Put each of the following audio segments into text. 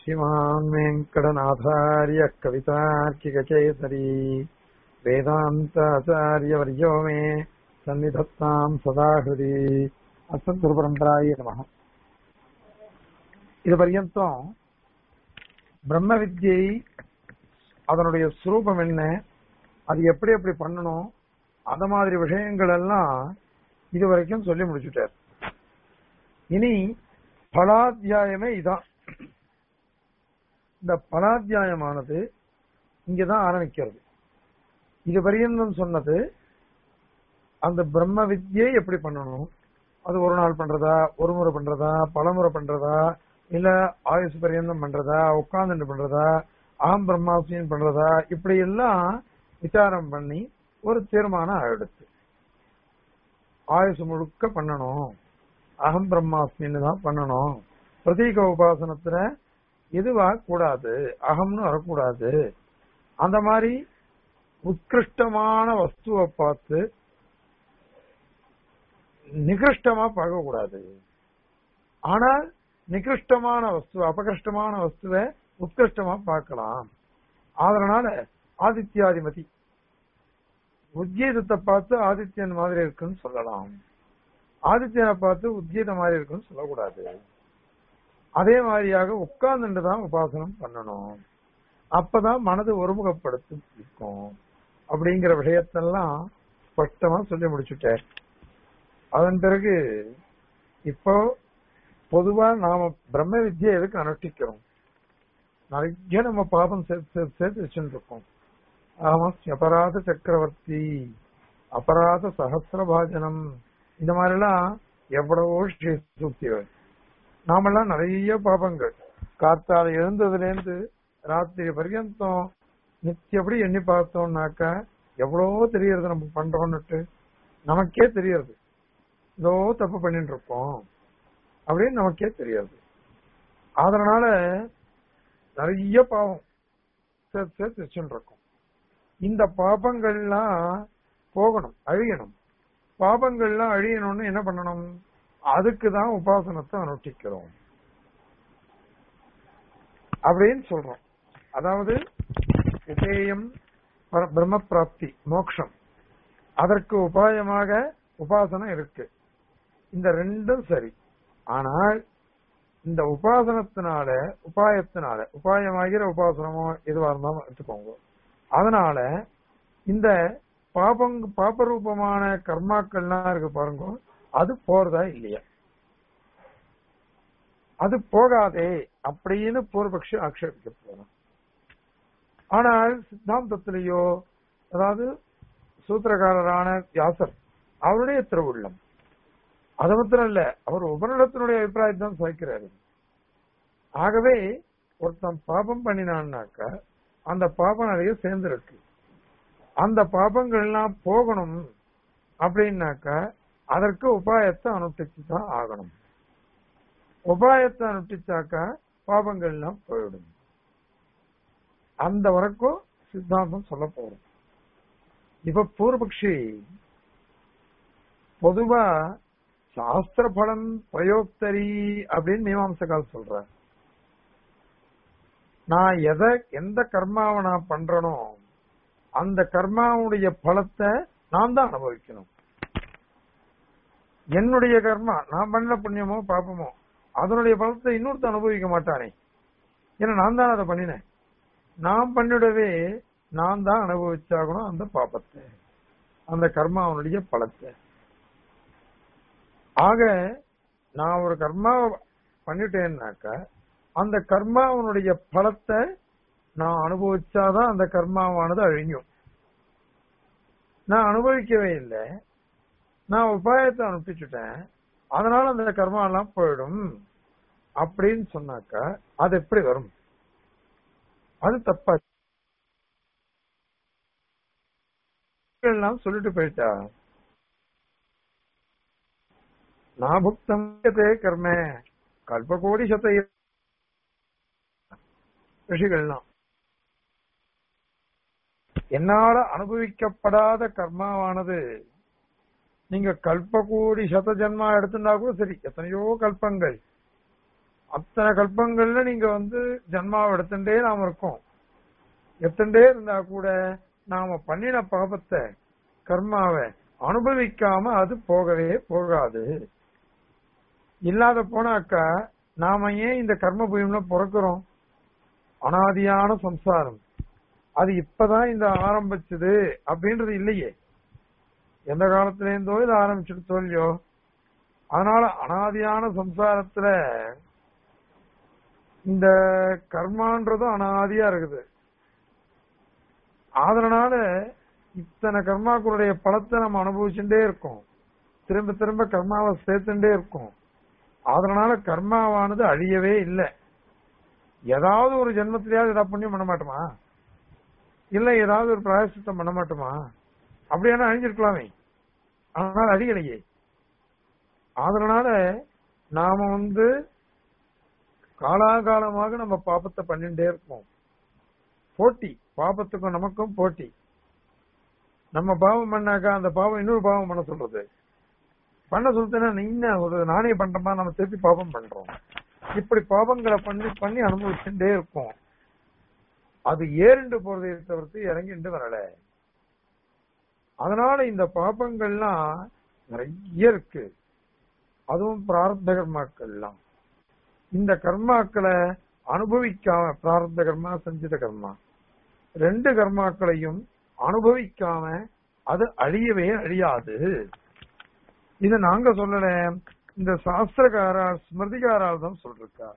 श्रीमान् वेङ्कटनाथार्य कवितार्किकचेतरी वेदान्ताचार्यवर्यो मे सन्निधत्ताम् सदा हृदि அஸ்மத்குருபரம்பராய நமக இது பர்யந்தம் பிரம்ம வித்யை அதனுடைய சுரூபம் என்ன அது எப்படி எப்படி பண்ணணும் அந்த மாதிரி விஷயங்கள் எல்லாம் இது வரைக்கும் சொல்லி முடிச்சுட்டார் இனி பலாத்தியாயமே இதான் இந்த பலாத்தியாயமானது இங்கதான் ஆரம்பிக்கிறது இது பரியந்தம் சொன்னது அந்த பிரம்ம வித்யை எப்படி பண்ணணும் அது ஒரு நாள் பண்றதா ஒரு முறை பண்றதா பல முறை பண்றதா இல்ல ஆயுசு பரியந்தம் பண்றதா உட்கார்ந்துட்டு பண்றதா ஆம் பிரம்மாஸ்மின்னு பண்றதா இப்படி எல்லாம் விசாரம் பண்ணி ஒரு தீர்மானம் ஆயிடுச்சு ஆயுசு முழுக்க பண்ணணும் அகம் பிரம்மாஸ்மின்னு தான் பண்ணணும் பிரதீக உபாசனத்துல எதுவா கூடாது அகம்னு வரக்கூடாது அந்த மாதிரி உத்கிருஷ்டமான வஸ்துவை பார்த்து நிகிருஷ்டமா பார்க்க கூடாது ஆனால் நிகிருஷ்டமான வஸ்து அபகிருஷ்டமான வஸ்துவை உத்கிருஷ்டமா பார்க்கலாம் அதனால ஆதித்யாதிமதி உத்கீதத்தை பார்த்து ஆதித்யன் மாதிரி இருக்குன்னு சொல்லலாம் ஆதித்யனை பார்த்து உத்கீத மாதிரி இருக்குன்னு சொல்லக்கூடாது அதே மாதிரியாக உட்கார்ந்துட்டு தான் உபாசனம் பண்ணணும் அப்பதான் மனது ஒருமுகப்படுத்தி இருக்கும் அப்படிங்கிற விஷயத்தெல்லாம் ஸ்பஷ்டமா சொல்லி முடிச்சுட்டேன் அதன் பிறகு இப்போ பொதுவா நாம பிரம்ம வித்யை எதுக்கு அனுஷ்டிக்கிறோம் நிறைய நம்ம பாபம் சேர்த்து சேர்த்து சேர்த்து வச்சுட்டு இருக்கோம் ஆமா அபராத சக்கரவர்த்தி அபராத சகசிரபாஜனம் இந்த மாதிரிலாம் எவ்வளவோ சூக்திகள் நாமெல்லாம் நிறைய பாபங்கள் காத்தால எழுந்ததுல இருந்து ராத்திரி பர்யந்தம் நித்தியப்படி எண்ணி பார்த்தோம்னாக்கா எவ்வளவோ தெரியறது நம்ம பண்றோம்னுட்டு நமக்கே தெரியறது ஏதோ தப்பு பண்ணிட்டு இருக்கோம் அப்படின்னு நமக்கே தெரியாது அதனால நிறைய பாவம் சேர்த்து சேர்த்து வச்சுட்டு இருக்கோம் இந்த பாபங்கள்லாம் போகணும் அழியணும் பாபங்கள்லாம் அழியணும்னு என்ன பண்ணணும் அதுக்கு தான் உபாசனத்தை அனுஷ்டிக்கிறோம் அப்படின்னு சொல்றோம் அதாவது உபேயம் பிரம்ம பிராப்தி மோக்ஷம் அதற்கு உபாயமாக உபாசனம் இருக்கு இந்த ரெண்டும் சரி ஆனால் இந்த உபாசனத்தினால உபாயத்தினால உபாயமாகிற உபாசனமோ எதுவா இருந்தாலும் எடுத்துக்கோங்க அதனால இந்த பாபங் பாபரூபமான கர்மாக்கள்லாம் இருக்கு பாருங்க அது போறதா இல்லையா அது போகாதே அப்படின்னு பூர்வபக்ஷி ஆக்ஷேபிக்க போறோம் ஆனால் சித்தாந்தத்திலேயோ அதாவது சூத்திரகாரரான வியாசர் அவருடைய திருவுள்ளம் அது மாத்திரம் இல்ல அவர் உபநிடத்தினுடைய அபிப்பிராயத்தை தான் சாய்க்கிறாரு ஆகவே ஒருத்தன் பாபம் பண்ணினான்னாக்க அந்த பாபம் நிறைய சேர்ந்திருக்கு அந்த பாபங்கள் எல்லாம் போகணும் அப்படின்னாக்க அதற்கு உபாயத்தை அனுஷ்டிச்சு தான் ஆகணும் உபாயத்தை அனுஷ்டிச்சாக்கா பாபங்கள் எல்லாம் போயிடும் அந்த வரைக்கும் சித்தாந்தம் சொல்ல போறோம் இப்ப பூர்வபக்ஷி பொதுவா சாஸ்திர பலன் பிரயோக்தரி அப்படின்னு மீமாம்சகால் சொல்ற நான் எதை எந்த கர்மாவை நான் பண்றனோ அந்த கர்மாவுடைய பலத்தை நான் தான் அனுபவிக்கணும் என்னுடைய கர்மா நான் பண்ண புண்ணியமோ பாப்பமோ அதனுடைய பலத்தை இன்னொருத்த அனுபவிக்க மாட்டானே ஏன்னா நான் தான் அதை பண்ணினேன் நான் பண்ணிடவே நான் தான் அனுபவிச்சாகணும் அந்த பாப்பத்தை அந்த கர்மாவனுடைய பலத்தை ஆக நான் ஒரு கர்மா பண்ணிட்டேன்னாக்க அந்த கர்மாவனுடைய பலத்தை நான் அனுபவிச்சாதான் அந்த கர்மாவானது அழியும் நான் அனுபவிக்கவே இல்லை நான் உபாயத்தை அனுப்பிச்சுட்டேன் அதனால அந்த கர்மா எல்லாம் போயிடும் அப்படின்னு சொன்னாக்கா அது எப்படி வரும் அது தப்பா எல்லாம் சொல்லிட்டு போயிட்டா நாபுக்தம் கர்ம கல்பகோடி சத்தை ரிஷிகள்லாம் என்னால அனுபவிக்கப்படாத கர்மாவானது நீங்க கல்பகோடி சத ஜன்மா எடுத்துட்டா கூட சரி எத்தனையோ கல்பங்கள் அத்தனை கல்பங்கள்ல நீங்க வந்து ஜன்மாவை எடுத்துட்டே நாம இருக்கோம் எத்தண்டே இருந்தா கூட நாம பண்ணின பாபத்தை கர்மாவை அனுபவிக்காம அது போகவே போகாது இல்லாத போனாக்கா நாம ஏன் இந்த கர்ம புயம்ல பிறக்கிறோம் அனாதியான சம்சாரம் அது இப்பதான் இந்த ஆரம்பிச்சது அப்படின்றது இல்லையே எந்த காலத்துல இருந்தோ இது ஆரம்பிச்சுட்டு இல்லையோ அதனால அனாதியான சம்சாரத்துல இந்த கர்மான்றதும் அனாதியா இருக்குது அதனால இத்தனை கர்மாக்களுடைய பலத்தை நம்ம அனுபவிச்சுட்டே இருக்கோம் திரும்ப திரும்ப கர்மாவை சேர்த்துட்டே இருக்கோம் அதனால கர்மாவானது அழியவே இல்லை ஏதாவது ஒரு ஜென்மத்திலேயாவது ஏதாவது புண்ணியம் பண்ண மாட்டோமா இல்ல ஏதாவது ஒரு பிராயசித்தம் பண்ண மாட்டோமா அப்படியானா அழிஞ்சிருக்கலாமே ஆனால் அழியலையே அதனால நாம வந்து காலாகாலமாக நம்ம பாபத்தை பண்ணிட்டே இருப்போம் போட்டி பாபத்துக்கும் நமக்கும் போட்டி நம்ம பாவம் பண்ணாக்கா அந்த பாவம் இன்னொரு பாவம் பண்ண சொல்றது பண்ண சொல்லிட்டேன்னா நீ என்ன சொல்றது நானே பண்றமா நம்ம திருப்பி பாவம் பண்றோம் இப்படி பாவங்களை பண்ணி பண்ணி அனுபவிச்சுட்டே இருப்போம் அது ஏறிண்டு போறதை தவிர்த்து இறங்கிண்டு வரல அதனால இந்த பாபங்கள்லாம் நிறைய இருக்கு அதுவும் பிராரப்த கர்மாக்கள்லாம் இந்த கர்மாக்களை அனுபவிக்காம பிராரப்த கர்மா சஞ்சித கர்மா ரெண்டு கர்மாக்களையும் அனுபவிக்காம அது அழியவே அழியாது இத நாங்க சொல்லல இந்த சாஸ்திரக்காரால் ஸ்மிருதிகாரால் தான் சொல்றா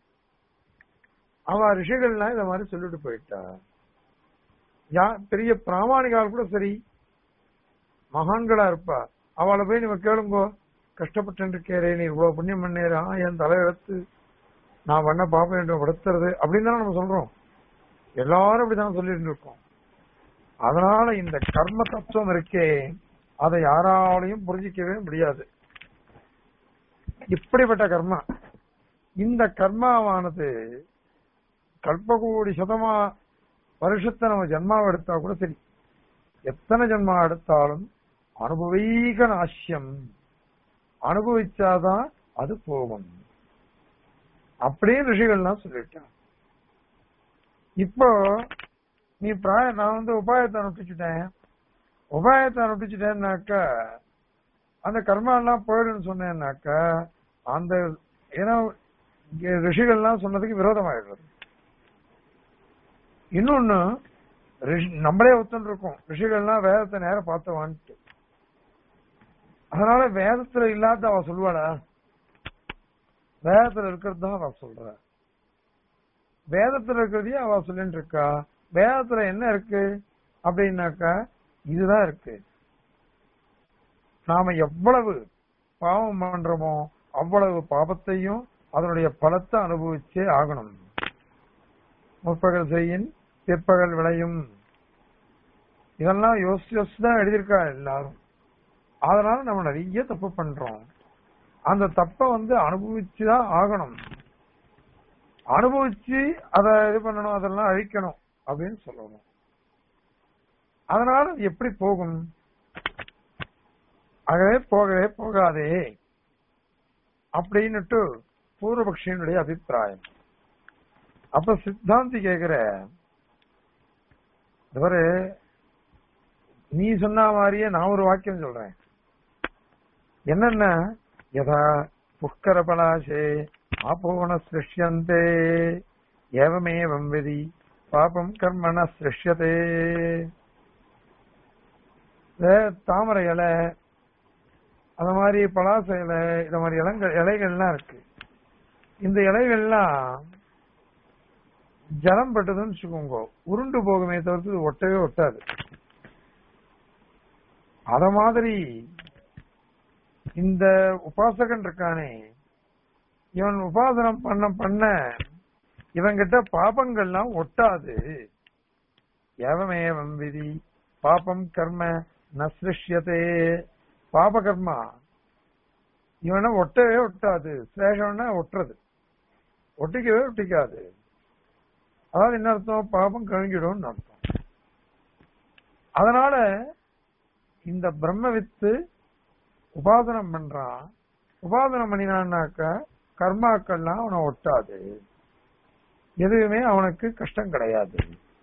அவ ரிஷிகள்லாம் இத மாதிரி சொல்லிட்டு போயிட்டா யா பெரிய பிராமணிகால் கூட சரி மகான்களா இருப்பா அவளை போய் நம்ம கேளுங்கோ கஷ்டப்பட்டு இருக்கேரே நீ இவ்வளவு புண்ணியம் பண்ணேரா என் தலையெழுத்து நான் பண்ண பாப்ப வேண்டும் படுத்துறது அப்படின்னு தானே நம்ம சொல்றோம் எல்லாரும் அப்படித்தானே சொல்லிட்டு இருக்கோம் அதனால இந்த கர்ம தத்துவம் இருக்கே அதை யாராலையும் புரிஞ்சிக்கவே முடியாது இப்படிப்பட்ட கர்மா இந்த கர்மாவானது கல்பகோடி சதமா வருஷத்தை நம்ம ஜென்மாவை எடுத்தா கூட சரி எத்தனை ஜென்மா எடுத்தாலும் அனுபவீக நாசியம் அனுபவிச்சாதான் அது போகும் அப்படியே ரிஷிகள்லாம் சொல்லிட்டான் இப்போ நீ பிராய நான் வந்து உபாயத்தை அனுப்பிச்சுட்டேன் உபாயத்தை அனுப்பிச்சுட்டேன்னாக்கா அந்த கர்மா எல்லாம் போயிடுன்னு சொன்னேன்னாக்கா அந்த ஏன்னா இங்க ரிஷிகள்லாம் சொன்னதுக்கு விரோதமாயிடுறது இன்னொன்னு ரிஷி- நம்மளே ஒத்துன்னு இருக்கோம் ரிஷிகள்லாம் வேதத்தை நேரம் பார்த்தவான்ட்டு அதனால வேதத்துல இல்லாத அவ சொல்லுவாளா வேதத்துல இருக்கிறது தான் அவ சொல்ற வேதத்துல இருக்கிறதையே அவ சொல்லிட்டு இருக்கா வேதத்துல என்ன இருக்கு அப்படின்னாக்கா இதுதான் இருக்கு நாம எவ்வளவு பாவம் பண்றோமோ அவ்வளவு பாபத்தையும் அதனுடைய பலத்தை அனுபவிச்சே ஆகணும் முற்பகல் செய்யின் பிற்பகல் விளையும் இதெல்லாம் யோசிச்சு யோசிச்சு தான் எழுதியிருக்கா எல்லாரும் அதனால நம்ம நிறைய தப்பு பண்றோம் அந்த தப்பை வந்து அனுபவிச்சுதான் ஆகணும் அனுபவிச்சு அதை இது பண்ணணும் அதெல்லாம் அழிக்கணும் அப்படின்னு சொல்லணும் அதனால அது எப்படி போகும் ஆகவே போகவே போகாதே அப்படின்னுட்டு பூர்வபக்ஷியனுடைய அபிப்பிராயம் அப்ப சித்தாந்தி கேக்குற இவரு நீ சொன்ன மாதிரியே நான் ஒரு வாக்கியம் சொல்றேன் என்னன்னா யதா புஷ்கர பலாசே ஆபோவன சிருஷ்யந்தே ஏவமேவம் விதி பாபம் கர்மண சிருஷ்யதே இந்த தாமரை இலை அந்த மாதிரி பலாச இலை இந்த மாதிரி இலங்கள் இலைகள்லாம் இருக்கு இந்த இலைகள்லாம் ஜலம் பட்டதுன்னு வச்சுக்கோங்க உருண்டு போகுமே தவிர்த்து இது ஒட்டவே ஒட்டாது அத மாதிரி இந்த உபாசகன் இருக்கானே இவன் உபாசனம் பண்ண பண்ண இவன்கிட்ட பாபங்கள்லாம் ஒட்டாது ஏவமேவம் விதி பாபம் கர்ம நசிருஷ்யதே பாப கர்மா இவனை ஒட்டவே ஒட்டாது சேஷம்னா ஒட்டுறது ஒட்டிக்கவே ஒட்டிக்காது அதாவது என்ன அர்த்தம் பாபம் கழிஞ்சிடும் அர்த்தம் அதனால இந்த பிரம்ம வித்து உபாசனம் பண்றான் உபாசனம் பண்ணினான்னாக்கா கர்மாக்கள்லாம் அவனை ஒட்டாது எதுவுமே அவனுக்கு கஷ்டம் கிடையாது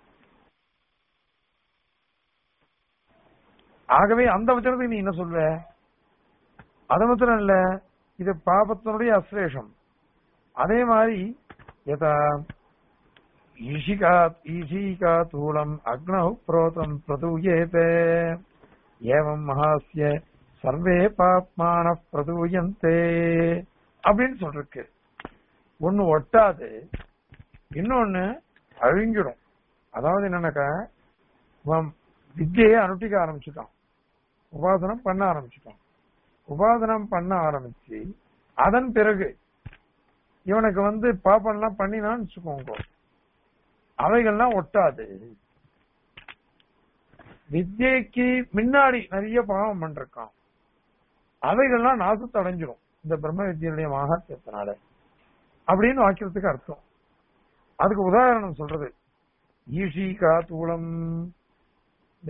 ஆகவே அந்த வச்சனத்துக்கு நீ என்ன சொல்வ அது மாத்திரம் இல்ல இது பாபத்தினுடைய அஸ்லேஷம் அதே மாதிரி யதா ஈஷிகா ஈஷிகா தூளம் அக்னௌ புரோதம் பிரதூயேதே ஏவம் மகாஸ்ய சர்வே பாப்மான பிரதூயந்தே அப்படின்னு சொல்றக்கு ஒண்ணு ஒட்டாது இன்னொன்னு அழுங்கிடும் அதாவது என்னன்னாக்கா இவன் வித்தியை அனுஷ்டிக்க ஆரம்பிச்சுட்டான் உபாசனம் பண்ண ஆரம்பிச்சுட்டான் உபாசனம் பண்ண ஆரம்பிச்சு அதன் பிறகு இவனுக்கு வந்து பாப்பம்லாம் பண்ணினான்னு வச்சுக்கோங்க அவைகள்லாம் ஒட்டாது வித்யைக்கு முன்னாடி நிறைய பாவம் பண்ணிருக்கான் அவைகள்லாம் நாசத்தை அடைஞ்சிரும் இந்த பிரம்ம வித்யனுடைய மகாத்தியத்தினால அப்படின்னு வாக்கியத்துக்கு அர்த்தம் அதுக்கு உதாரணம் சொல்றது ஈஷிகா தூளம் இந்த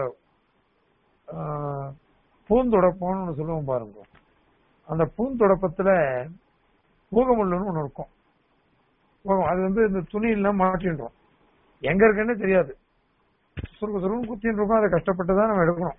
ஆஹ், பூந்தொடப்பம்னு ஒண்ணு சொல்லுவோம் பாருங்க அந்த பூந்தொடப்பத்துல பூகமுள்ளுன்னு ஒண்ணு இருக்கும் பூகம் அது வந்து இந்த துணியில மாட்டின்றோம் எங்க இருக்குன்னு தெரியாது சுருக்கு சுருன்னு குத்தின்னு இருக்கும் அதை கஷ்டப்பட்டு தான் நம்ம எடுக்கணும்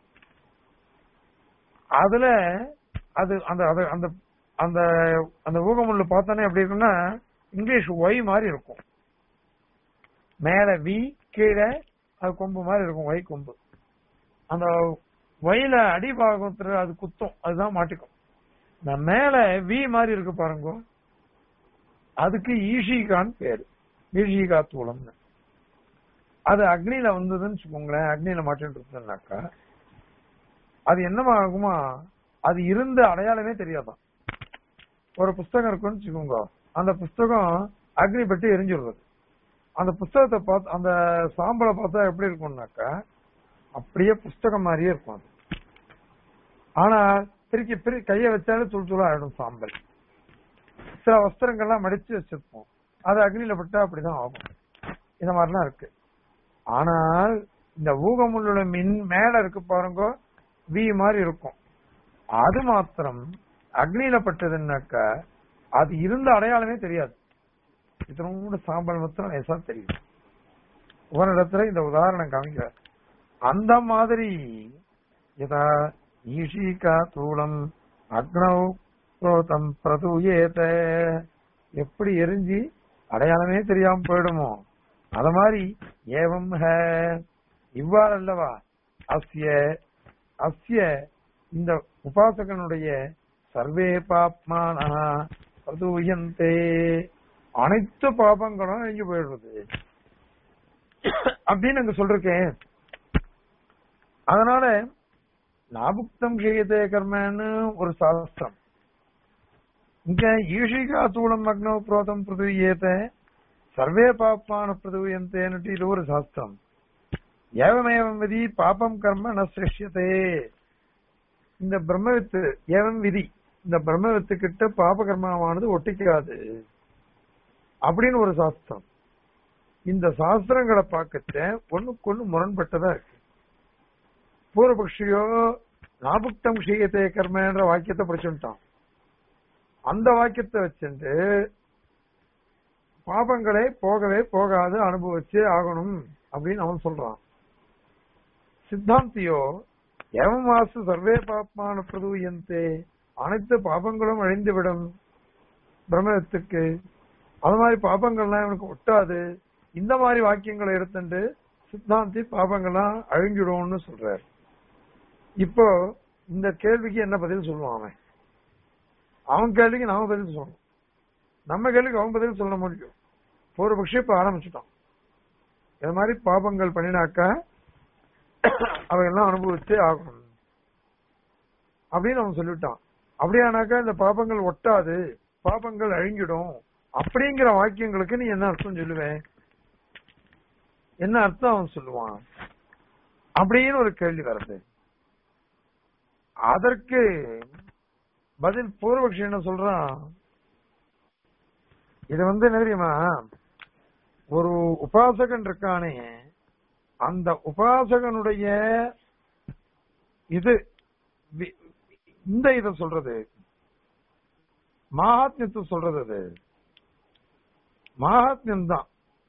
அதுல அது அந்த அது- அந்த அந்த அந்த ஊகமுள்ள பார்த்தோன்னே எப்படி இருக்குன்னா இங்கிலீஷ் ஒய் மாதிரி இருக்கும் மேல வி கீழே அது கொம்பு மாதிரி இருக்கும் ஒய் கொம்பு அந்த ஒயில அடிபாகத்துல அது குத்தும் அதுதான் மாட்டிக்கும் இந்த மேல வி மாதிரி இருக்கு பாருங்க அதுக்கு ஈஷிகான்னு பேரு ஈஷிகா தூளம்னு அது அக்னியில வந்ததுன்னு வச்சுக்கோங்களேன் அக்னியில மாட்டிட்டு இருந்ததுனாக்கா அது என்னமா ஆகுமா அது இருந்த அடையாளமே தெரியாதான் ஒரு புஸ்தகம் இருக்குன்னு வச்சுக்கோங்க அந்த புஸ்தகம் அக்னி பற்றி எரிஞ்சிடுறது அந்த புஸ்தகத்தை பார்த்து அந்த சாம்பலை பார்த்தா எப்படி இருக்கும்னாக்கா அப்படியே புஸ்தகம் மாதிரியே இருக்கும் அது ஆனா பிரிக்கி பிரி கைய வச்சாலும் துள் துளா ஆயிடும் சாம்பல் சில வஸ்திரங்கள்லாம் மடிச்சு வச்சிருப்போம் அது அக்னியில பட்டா அப்படிதான் ஆகும் இந்த மாதிரிலாம் இருக்கு ஆனால் இந்த ஊகமுள்ள மின் மேல இருக்கு பாருங்க வி மாதிரி இருக்கும் அது மாத்திரம் அக்னியில பட்டதுன்னாக்கா அது இருந்த அடையாளமே தெரியாது இதனோட சாம்பல் மாத்திரம் லேசா தெரியும் ஒரு இடத்துல இந்த உதாரணம் காமிக்கிறார் அந்த மாதிரி யதா ஈஷிகா தூளம் அக்னௌ புரோதம் பிரதூயேத எப்படி எரிஞ்சு அடையாளமே தெரியாம போயிடுமோ அத மாதிரி ஏவம் ஹ இவ்வாறு அல்லவா அஸ்ய அஸ்ய இந்த உபாசகனுடைய சர்வே பாப்மானா பிரதூயந்தே அனைத்து பாபங்களும் எங்க போயிடுறது அப்படின்னு அங்க சொல்றேன் அதனால நாபுக்தம் செய்யதே கர்மன்னு ஒரு சாஸ்திரம் இங்க ஈஷிகா தூளம் அக்னோ புரோதம் பிரதுயேத சர்வே பாப்பான பிரதுயந்தேன்னுட்டு இது ஒரு சாஸ்திரம் ஏவமேவம் விதி பாபம் கர்ம ந சிருஷ்யதே இந்த பிரம்மவித்து ஏவம் விதி இந்த பிரம்மவித்து கிட்ட பாப கர்மமானது ஒட்டிக்காது அப்படின்னு ஒரு சாஸ்திரம் இந்த சாஸ்திரங்களை பார்க்கச்ச ஒண்ணுக்கு ஒண்ணு முரண்பட்டதா இருக்கு பூர்வபக்ஷியோ நாபுக்தம் ஷீயத்தே கர்மன்ற வாக்கியத்தை படிச்சுட்டான் அந்த வாக்கியத்தை வச்சுட்டு பாபங்களே போகவே போகாது அனுபவிச்சே ஆகணும் அப்படின்னு அவன் சொல்றான் சித்தாந்தியோ எவம் வாசு சர்வே பாப்மான பிரதூயந்தே அனைத்து பாபங்களும் அழிந்துவிடும் பிரம்மத்துக்கு அது மாதிரி பாபங்கள்லாம் இவனுக்கு ஒட்டாது இந்த மாதிரி வாக்கியங்களை எடுத்துட்டு சித்தாந்தி பாபங்கள்லாம் அழிஞ்சிடும்னு சொல்றாரு இப்போ இந்த கேள்விக்கு என்ன பதில் சொல்லுவான் அவன் அவன் கேள்விக்கு நாம பதில் சொல்லணும் நம்ம கேள்விக்கு அவன் பதில் சொல்ல முடியும் பூர்வபக்ஷம் இப்ப ஆரம்பிச்சுட்டான் இது மாதிரி பாபங்கள் பண்ணினாக்கா அவையெல்லாம் அனுபவிச்சே ஆகணும் அப்படின்னு அவன் சொல்லிவிட்டான் அப்படியானாக்கா இந்த பாபங்கள் ஒட்டாது பாபங்கள் அழிஞ்சிடும் அப்படிங்கிற வாக்கியங்களுக்கு நீ என்ன அர்த்தம் சொல்லுவேன் என்ன அர்த்தம் அவன் சொல்லுவான் அப்படின்னு ஒரு கேள்வி வருது அதற்கு பதில் பூர்வபக்ஷி என்ன சொல்றான் இது வந்து என்ன தெரியுமா ஒரு உபாசகன் இருக்கானே அந்த உபாசகனுடைய இது வி- இந்த இத சொல்றது மகாத்மியத்தை சொல்றது அது மகாத்மியம் தான்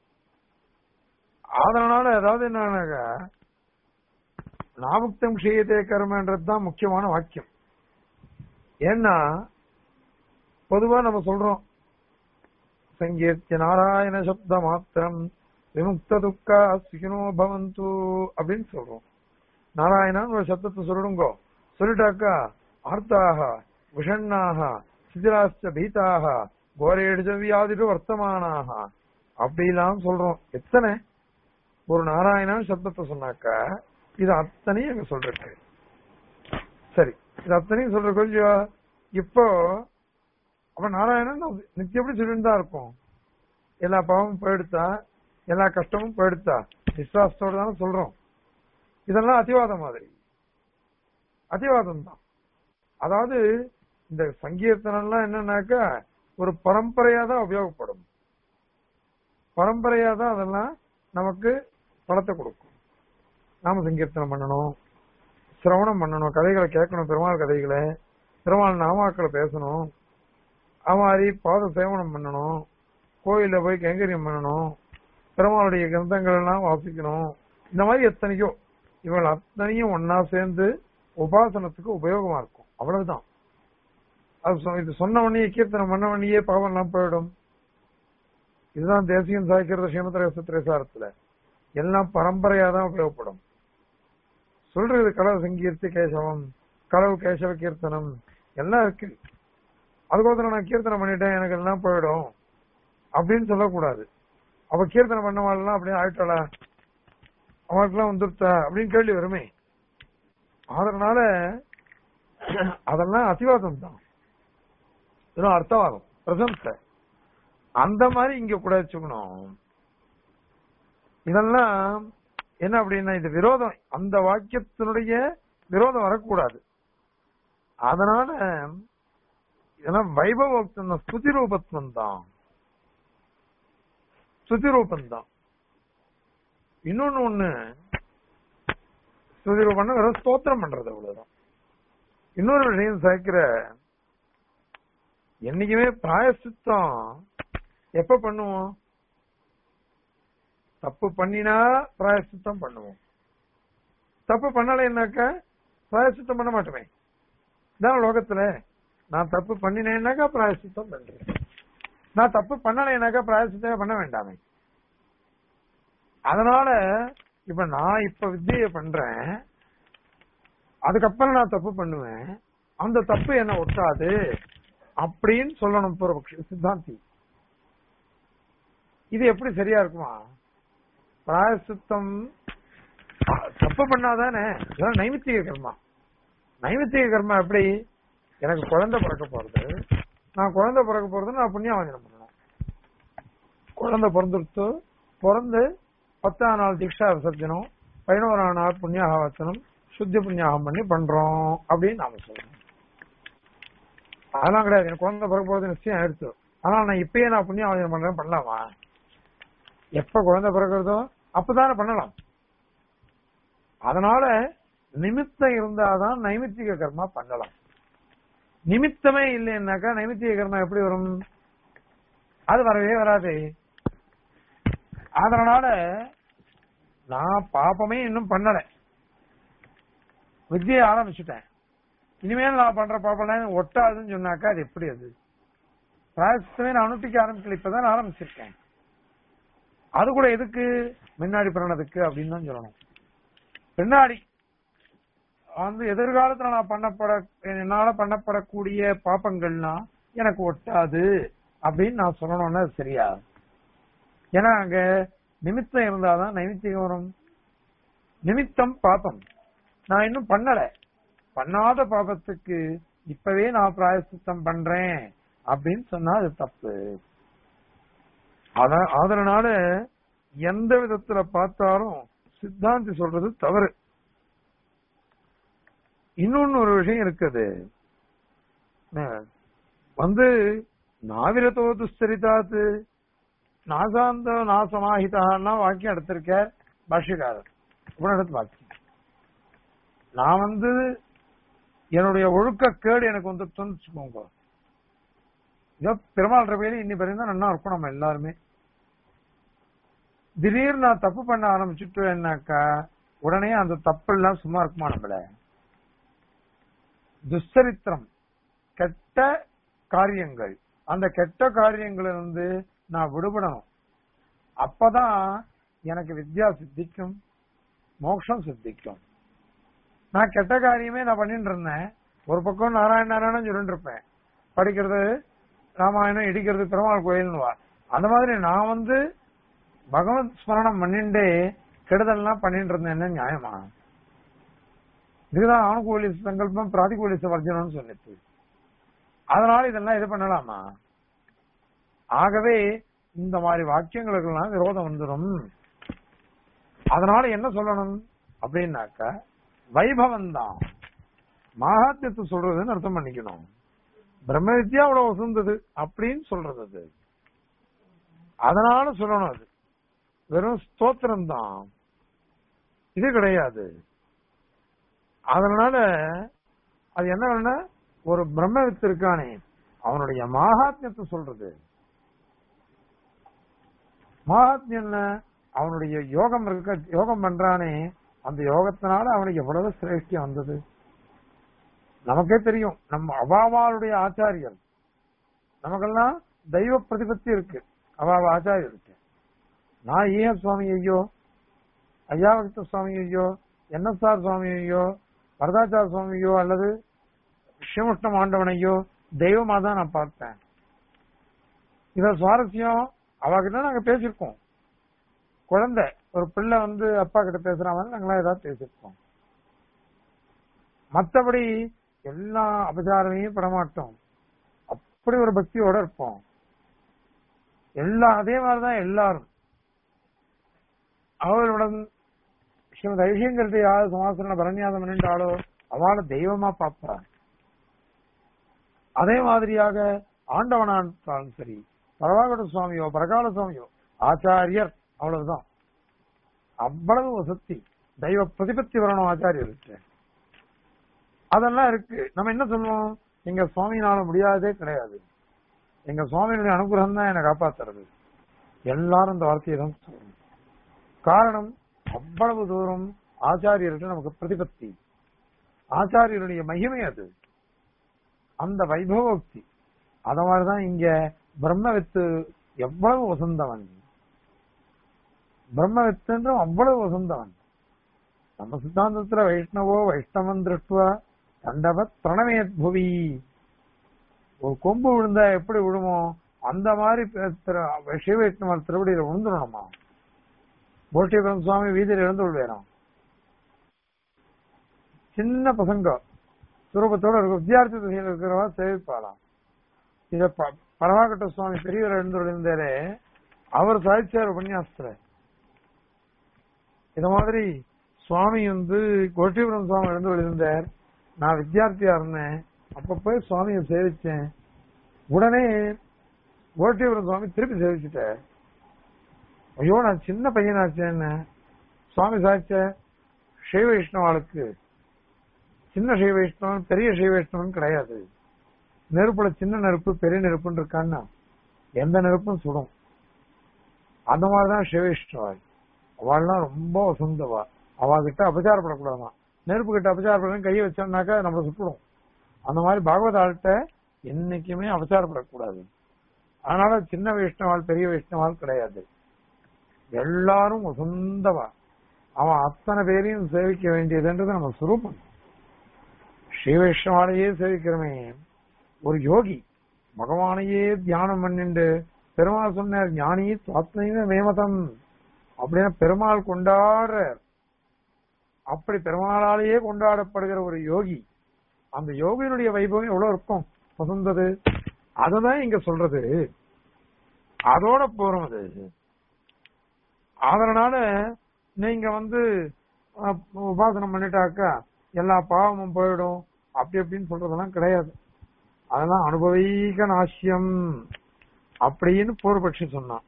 அதனால ஏதாவது என்னன்னாக்கா நாமுக்தம் க்ஷயத்தே கர்மன்றது தான் முக்கியமான வாக்கியம் ஏன்னா பொதுவா நம்ம சொல்றோம் சங்கீர்த்திய நாராயண சப்த மாத்திரம் விமுக்த துக்கா சுகினோ பவந்து அப்படின்னு சொல்றோம் நாராயணன் ஒரு சப்தத்தை சொல்லிடுங்கோ சொல்லிட்டாக்கா ஆர்த்தாக விஷண்ணாக சிதிராஷ்ட பீதாக கோரேடுஜ வியாதிடு வர்த்தமானாக அப்படிலாம் சொல்றோம் எத்தனை ஒரு நாராயணன் சப்தத்தை சொன்னாக்கா இது அத்தனையும் எங்க சொல்றேன் சரி இது அத்தனையும் சொல்ற கொஞ்சம் இப்போ அப்ப நாராயணன் நம்ம நித்தியப்படி சொல்லிட்டு தான் இருக்கும் எல்லா பாவமும் போயிடுத்தா எல்லா கஷ்டமும் போயிடுத்தா விசுவாசத்தோட தானே சொல்றோம் இதெல்லாம் அதிவாதம் மாதிரி அதிவாதம் தான் அதாவது இந்த சங்கீர்த்தனம்லாம் என்னன்னாக்கா ஒரு பரம்பரையா தான் உபயோகப்படும் பரம்பரையா தான் அதெல்லாம் நமக்கு பலத்தை கொடுக்கும் நாம சங்கீர்த்தனம் பண்ணணும் சிரவணம் பண்ணணும் கதைகளை கேட்கணும் பெருமாள் கதைகளை பெருமாள் நாமாக்களை பேசணும் அது மாதிரி பாத சேவனம் பண்ணணும் கோயில்ல போய் கைங்கரியம் பண்ணணும் பெருமாளுடைய கிரந்தங்கள் எல்லாம் வாசிக்கணும் இந்த மாதிரி எத்தனையோ இவள் அத்தனையும் ஒன்னா சேர்ந்து உபாசனத்துக்கு உபயோகமா இருக்கும் அவ்வளவுதான் அது சொ- இது சொன்ன உடனே கீர்த்தனம் பண்ண உடனேயே பாவம் எல்லாம் போயிடும் இதுதான் தேசியம் சாய்க்கிறது ஸ்ரீமத திரைசாரத்துல எல்லாம் பரம்பரையா தான் உபயோகப்படும் சொல்றது கலவு சங்கீர்த்தி கேசவம் கலவு கேசவ கீர்த்தனம் எல்லாம் இருக்கு அதுக்கோசரம் நான் கீர்த்தனம் பண்ணிட்டேன் எனக்கு எல்லாம் போயிடும் அப்படின்னு சொல்லக்கூடாது அப்ப கீர்த்தனம் பண்ணவாள்லாம் அப்படியே ஆயிட்டாளா அவனுக்குலாம் வந்துருத்தா அப்படின்னு கேள்வி வருமே அதனால அதெல்லாம் அதிவாதம் தான் வெறும் அர்த்தவாதம் பிரசம்ச அந்த மாதிரி இங்க கூட வச்சுக்கணும் இதெல்லாம் என்ன அப்படின்னா இது விரோதம் அந்த வாக்கியத்தினுடைய விரோதம் வரக்கூடாது அதனால இதெல்லாம் வைபவோக்தம் ஸ்துதி ரூபத்துவம் தான் ஸ்துதி ரூபம் தான் இன்னொன்னு ஒண்ணு ஸ்துதி ரூபம்னா வெறும் ஸ்தோத்திரம் பண்றது அவ்வளவுதான் இன்னொரு விஷயம் சேர்க்கிற என்னைக்குமே பிராயசித்தம் எப்ப பண்ணுவோம் தப்பு பண்ணினா பிராயசித்தம் பண்ணுவோம் தப்பு பண்ணலைன்னாக்கா பிராயசித்தம் பண்ண மாட்டோமே இதான் லோகத்துல நான் தப்பு பண்ணினேன்னாக்கா பிராயசித்தம் பண்றேன் நான் தப்பு பண்ணலைன்னாக்கா பிராயசித்தமே பண்ண வேண்டாமே அதனால இப்ப நான் இப்ப வித்தியை பண்றேன் அதுக்கப்புறம் நான் தப்பு பண்ணுவேன் அந்த தப்பு என்ன ஒட்டாது அப்படின்னு சொல்லணும் பூர்வபக்ஷி சித்தாந்தி இது எப்படி சரியா இருக்குமா பிராயசித்தம் தப்பு பண்ணாதானே இதெல்லாம் நைமித்திக கர்மா நைமித்திக கர்மா எப்படி எனக்கு குழந்தை பிறக்க போறது நான் குழந்தை பிறக்க போறது நான் புண்ணியாவஞ்சனம் பண்ணணும் குழந்தை பிறந்துடுத்து பிறந்து பத்தாம் நாள் தீக்ஷா விசர்ஜனம் பதினோராம் நாள் புண்ணியாகவச்சனம் சுத்தி புண்ணியாகம் பண்ணி பண்றோம் அப்படின்னு நாம சொல்லணும் அதெல்லாம் கிடையாது எனக்கு குழந்தை பிறக்க போறது நிச்சயம் ஆயிடுச்சு ஆனா நான் இப்பயே நான் புண்ணியாவஞ்சனம் பண்றேன் பண்ணலாமா எப்ப குழந்தை பிறக்கிறதோ அப்பதானே பண்ணலாம் அதனால நிமித்தம் இருந்தாதான் நைமித்திக கர்மா பண்ணலாம் நிமித்தமே இல்லைன்னாக்கா நைமித்திக கர்மா எப்படி வரும் அது வரவே வராது அதனால நான் பாப்பமே இன்னும் பண்ணல வித்தியை ஆரம்பிச்சுட்டேன் இனிமேல் நான் பண்ற பாப்பெல்லாம் ஒட்டாதுன்னு சொன்னாக்கா அது எப்படி அது பிராயசத்தமே நான் அனுஷ்டிக்க ஆரம்பிக்கல இப்பதான் ஆரம்பிச்சிருக்கேன் அது கூட எதுக்கு முன்னாடி பண்ணதுக்கு அப்படின்னு தான் சொல்லணும் பின்னாடி வந்து எதிர்காலத்துல நான் பண்ணப்பட என்னால பண்ணப்படக்கூடிய பாப்பங்கள்னா எனக்கு ஒட்டாது அப்படின்னு நான் சொல்லணும்னா அது சரியா ஏன்னா அங்க நிமித்தம் இருந்தாதான் நைமித்தியம் வரும் நிமித்தம் பாப்பம் நான் இன்னும் பண்ணல பண்ணாத பாபத்துக்கு இப்பவே நான் பிராயசித்தம் பண்றேன் அப்படின்னு சொன்னா அது தப்பு அத- அதனால எந்த விதத்துல பார்த்தாலும் சித்தாந்தி சொல்றது தவறு இன்னொன்னு ஒரு விஷயம் இருக்குது அஹ் வந்து நாவிரதோ துஸ்தரிதாத்து நாசாந்த நாசமாஹிதான்னா வாக்கியம் எடுத்திருக்க பாஷ்யக்காரர் உபனிடத்து வாக்கியம் நான் வந்து என்னுடைய ஒழுக்க கேடு எனக்கு வந்து வச்சுக்கோங்க இதோ பெருமாள் ரவையில இன்னி வரையும் நல்லா இருக்கும் நம்ம எல்லாருமே திடீர்னு நான் தப்பு பண்ண ஆரம்பிச்சுட்டேன்னாக்கா உடனே அந்த தப்பு எல்லாம் சும்மா இருக்குமா நம்மள துஷ்சரித்திரம் கெட்ட காரியங்கள் அந்த கெட்ட காரியங்கள் இருந்து நான் விடுபடணும் அப்பதான் எனக்கு வித்யா சித்திக்கும் மோட்சம் சித்திக்கும் நான் கெட்ட காரியமே நான் பண்ணிட்டு இருந்தேன் ஒரு பக்கம் நாராயண நாராயணன் சொல்லிட்டு இருப்பேன் படிக்கிறது ராமாயணம் இடிக்கிறது பெருமாள் கோயில்னு வா அந்த மாதிரி நான் வந்து பகவத் ஸ்மரணம் பண்ணிண்டே கெடுதல்லாம் பண்ணிட்டு இருந்தேன் என்ன நியாயமா இதுதான் ஆணுகூலி சங்கல்பம் பிராதிகூலிச வர்ஜனம்னு சொல்லிட்டு அதனால இதெல்லாம் இது பண்ணலாமா ஆகவே இந்த மாதிரி வாக்கியங்களுக்கெல்லாம் விரோதம் வந்துடும் அதனால என்ன சொல்லணும் அப்படின்னாக்க வைபவம் தான் மகாத்யத்தை சொல்றதுன்னு அர்த்தம் பண்ணிக்கணும் பிரம்ம வித்யா அவ்வளவு வசந்தது அப்படின்னு சொல்றது அது அதனால சொல்லணும் அது வெறும் ஸ்தோத்திரம் தான் இது கிடையாது அதனால அது என்ன வேணும்னா ஒரு பிரம்ம வித்து இருக்கானே அவனுடைய மகாத்மியத்தை சொல்றது மகாத்மியம் என்ன அவனுடைய யோகம் இருக்க யோகம் பண்றானே அந்த யோகத்தினால அவனுக்கு எவ்வளவு சிரேஷ்டியம் வந்தது நமக்கே தெரியும் நம்ம அவாவாளுடைய ஆச்சாரியர் நமக்கெல்லாம் தெய்வ பிரதிபத்தி இருக்கு அவாவ ஆச்சாரியருக்கு நான் ஈய சுவாமி ஐயோ ஐயாவக்த சுவாமி ஐயோ என்எஸ்ஆர் சுவாமி ஐயோ வரதாச்சார சுவாமி ஐயோ அல்லது ஸ்ரீமுஷ்ணம் ஆண்டவனையோ தெய்வமா தான் நான் பார்த்தேன் இத சுவாரஸ்யம் அவகிட்ட நாங்க பேசியிருக்கோம் குழந்தை ஒரு பிள்ளை வந்து அப்பா கிட்ட பேசுற மாதிரி நாங்களாம் ஏதாவது பேசியிருக்கோம் மத்தபடி எல்லா அபச்சாரமையும் படமாட்டோம் அப்படி ஒரு பக்தியோட இருப்போம் எல்லா அதே மாதிரிதான் எல்லாரும் அவர்களுடன் ஸ்ரீமத் ஐஷியங்கிறது யாரு சமாசன பரநியாசம் பண்ணிட்டாலோ அவளை தெய்வமா பார்ப்பா அதே மாதிரியாக ஆண்டவனாலும் சரி பரவாகட சுவாமியோ பரகால சுவாமியோ ஆச்சாரியர் அவ்வளவுதான் அவ்வளவு வசதி தெய்வ பிரதிபத்தி வரணும் ஆச்சாரியருக்கு அதெல்லாம் இருக்கு நம்ம என்ன சொல்லுவோம் எங்க சுவாமினால முடியாதே கிடையாது எங்க சுவாமியினுடைய அனுகிரகம் தான் என்னை காப்பாத்துறது எல்லாரும் இந்த வார்த்தையை தான் சொல்லணும் காரணம் அவ்வளவு தூரம் ஆச்சாரியர்கிட்ட நமக்கு பிரதிபத்தி ஆச்சாரியருடைய மகிமை அது அந்த வைபவோக்தி அத மாதிரிதான் இங்க பிரம்மவித்து எவ்வளவு வசந்தவன் பிரம்மவித்துன்ற அவ்வளவு வசந்தவன் நம்ம சித்தாந்தத்துல வைஷ்ணவோ வைஷ்ணவன் திருஷ்டுவா தண்டவத் பிரணமேத் புவி ஒரு கொம்பு விழுந்தா எப்படி விழுமோ அந்த மாதிரி சிவவைஷ்ணவர் திருவடியில விழுந்துடணுமா கோஷ்டிபுரம் சுவாமி வீதியில் இழந்து விழுவேறான் சின்ன பசங்க சுரூபத்தோட இருக்கும் வித்தியார்த்தி திசையில் இருக்கிறவா சேவிப்பாளாம் இத ப- பரவாக்கட்ட சுவாமி பெரியவர் எழுந்துள்ளாரே அவர் சாதிச்சார் உபன்யாசத்துல இந்த மாதிரி சுவாமி வந்து கோஷ்டிபுரம் சுவாமி எழுந்து விழுந்தார் நான் வித்தியார்த்தியா இருந்தேன் அப்ப போய் சுவாமியை சேவிச்சேன் உடனே கோஷ்டிபுரம் சுவாமி திருப்பி சேவிச்சுட்டார் ஐயோ நான் சின்ன பையனாச்சேன்னு சுவாமி சாதிச்ச சைவ வைஷ்ணவாளுக்கு சின்ன சைவ வைஷ்ணவன் பெரிய சைவ வைஷ்ணவன் கிடையாது நெருப்புல சின்ன நெருப்பு பெரிய நெருப்புன்னு இருக்கான்னா எந்த நெருப்பும் சுடும் அந்த மாதிரிதான் சிவ வைஷ்ணவாள் அவள்லாம் ரொம்ப வசந்தவா அவகிட்ட அபச்சாரப்படக்கூடாதா நெருப்பு கிட்ட அபச்சாரப்பட கையை வச்சோம்னாக்கா நம்மள சுட்டுடும் அந்த மாதிரி பாகவத ஆள்கிட்ட என்னைக்குமே அபச்சாரப்படக்கூடாது அதனால சின்ன வைஷ்ணவாள் பெரிய வைஷ்ணவாள் கிடையாது எல்லாரும் வசந்தவா அவன் அத்தனை பேரையும் சேவிக்க வேண்டியதுன்றது நம்ம சுரூபம் ஸ்ரீ வைஷ்ணவாலையே சேவிக்கிறோமே ஒரு யோகி பகவானையே தியானம் பண்ணிண்டு பெருமாள் சொன்னார் ஞானி துவாத்மைவ மேமதம் அப்படின்னா பெருமாள் கொண்டாடுற அப்படி பெருமாளாலேயே கொண்டாடப்படுகிற ஒரு யோகி அந்த யோகியினுடைய வைபவம் எவ்வளவு இருக்கும் வசந்தது அததான் இங்க சொல்றது அதோட போறோம் அது அதனால நீங்க வந்து அஹ், உபாசனம் பண்ணிட்டாக்கா எல்லா பாவமும் போயிடும் அப்படி அப்படின்னு சொல்றதெல்லாம் கிடையாது அதெல்லாம் அனுபவீக நாசியம் அப்படின்னு பூர்வபட்சி சொன்னான்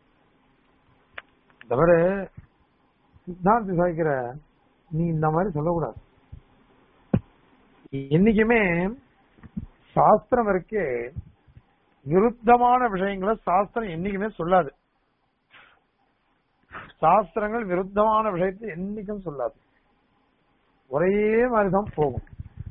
தவிர சித்தாந்தி சாய்க்கிற நீ இந்த மாதிரி சொல்லக்கூடாது என்னைக்குமே சாஸ்திரம் இருக்கே விருத்தமான விஷயங்களை சாஸ்திரம் என்னைக்குமே சொல்லாது சாஸ்திரங்கள் விருத்தமான விஷயத்தை என்னைக்கும் சொல்லாது ஒரே மாதிரிதான் போகும்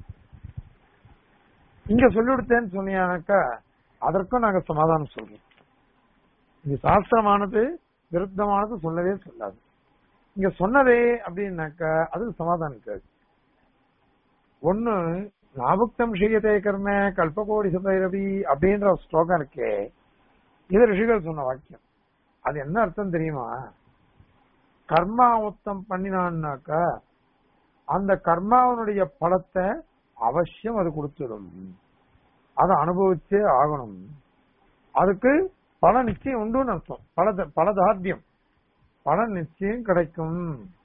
இங்க சொல்லிவிடுத்தேன்னு சொன்னீங்கன்னாக்கா அதற்கும் நாங்க சமாதானம் சொல்றோம் இது சாஸ்திரமானது விருத்தமானது சொல்லவே சொல்லாது இங்க சொன்னதே அப்படின்னாக்கா அதுக்கு சமாதானம் இருக்காது ஒண்ணு நாபுக்தம் செய்யதே கர்ம கல்பகோடி சதைரவி அப்படின்ற ஒரு ஸ்லோகம் இருக்கே இது ரிஷிகள் சொன்ன வாக்கியம் அது என்ன அர்த்தம் தெரியுமா கர்மா உத்தம் பண்ணினான்னாக்கா அந்த கர்மாவனுடைய பலத்தை அவசியம் அது கொடுத்துடும் அதை அனுபவிச்சே ஆகணும் அதுக்கு பல நிச்சயம் உண்டுன்னு அர்த்தம் பல பலதாத்தியம் பலன் நிச்சயம் கிடைக்கும்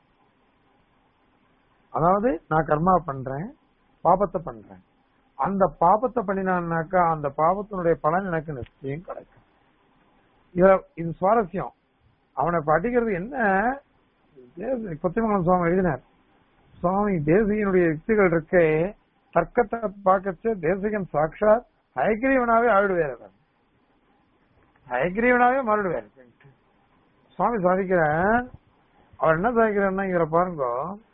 அதாவது நான் கர்மா பண்றேன் பாபத்தை பண்றேன் அந்த பாபத்தை பண்ணினான்னாக்கா அந்த பாபத்தினுடைய பலன் எனக்கு நிச்சயம் கிடைக்கும் இத இது சுவாரஸ்யம் அவனை படிக்கிறது என்ன தேவ- கொத்திமங்கலம் சுவாமி எழுதினார் சுவாமி தேசிகனுடைய யுக்திகள் இருக்கே தர்க்கத்தை பார்க்கச்சு தேசிகன் சாட்சாத் ஹயகிரீவனாவே ஆயிடுவார் அவர் ஹயகிரீவனாவே மாறிடுவார் சுவாமி சாதிக்கிற அவர் என்ன சாதிக்கிறார்னா இவரை பாருங்க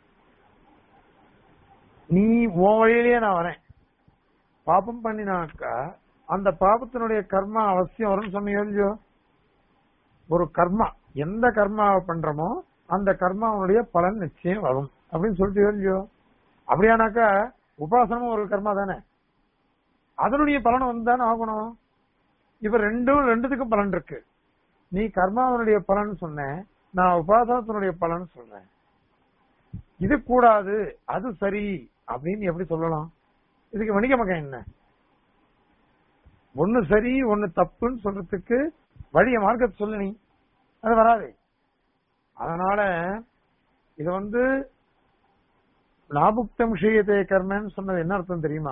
நீ உன் வழியிலேயே நான் வரேன் பாபம் பண்ணினாக்கா அந்த பாபத்தினுடைய கர்மா அவசியம் வரும்னு சொன்னீங்க இல்லையோ ஒரு கர்மா எந்த கர்மாவை பண்றோமோ அந்த கர்மாவுடைய பலன் நிச்சயம் வரும் அப்படின்னு சொல்லிட்டு இல்லையோ அப்படியானாக்கா உபாசனமும் ஒரு கர்மா தானே அதனுடைய பலன் வந்து தானே ஆகணும் இப்ப ரெண்டும் ரெண்டுத்துக்கும் பலன் இருக்கு நீ கர்மாவனுடைய பலன் சொன்ன நான் உபாசனத்தினுடைய பலன் சொன்னேன் இது கூடாது அது சரி அப்படின்னு எப்படி சொல்லலாம் இதுக்கு வணிக மகன் என்ன ஒண்ணு சரி ஒண்ணு தப்புன்னு சொல்றதுக்கு வழிய மார்க்கத்தை சொல்லு நீ அது வராது அதனால இது வந்து லாபுக்தம் விஷயத்தை கர்மன்னு சொன்னது என்ன அர்த்தம் தெரியுமா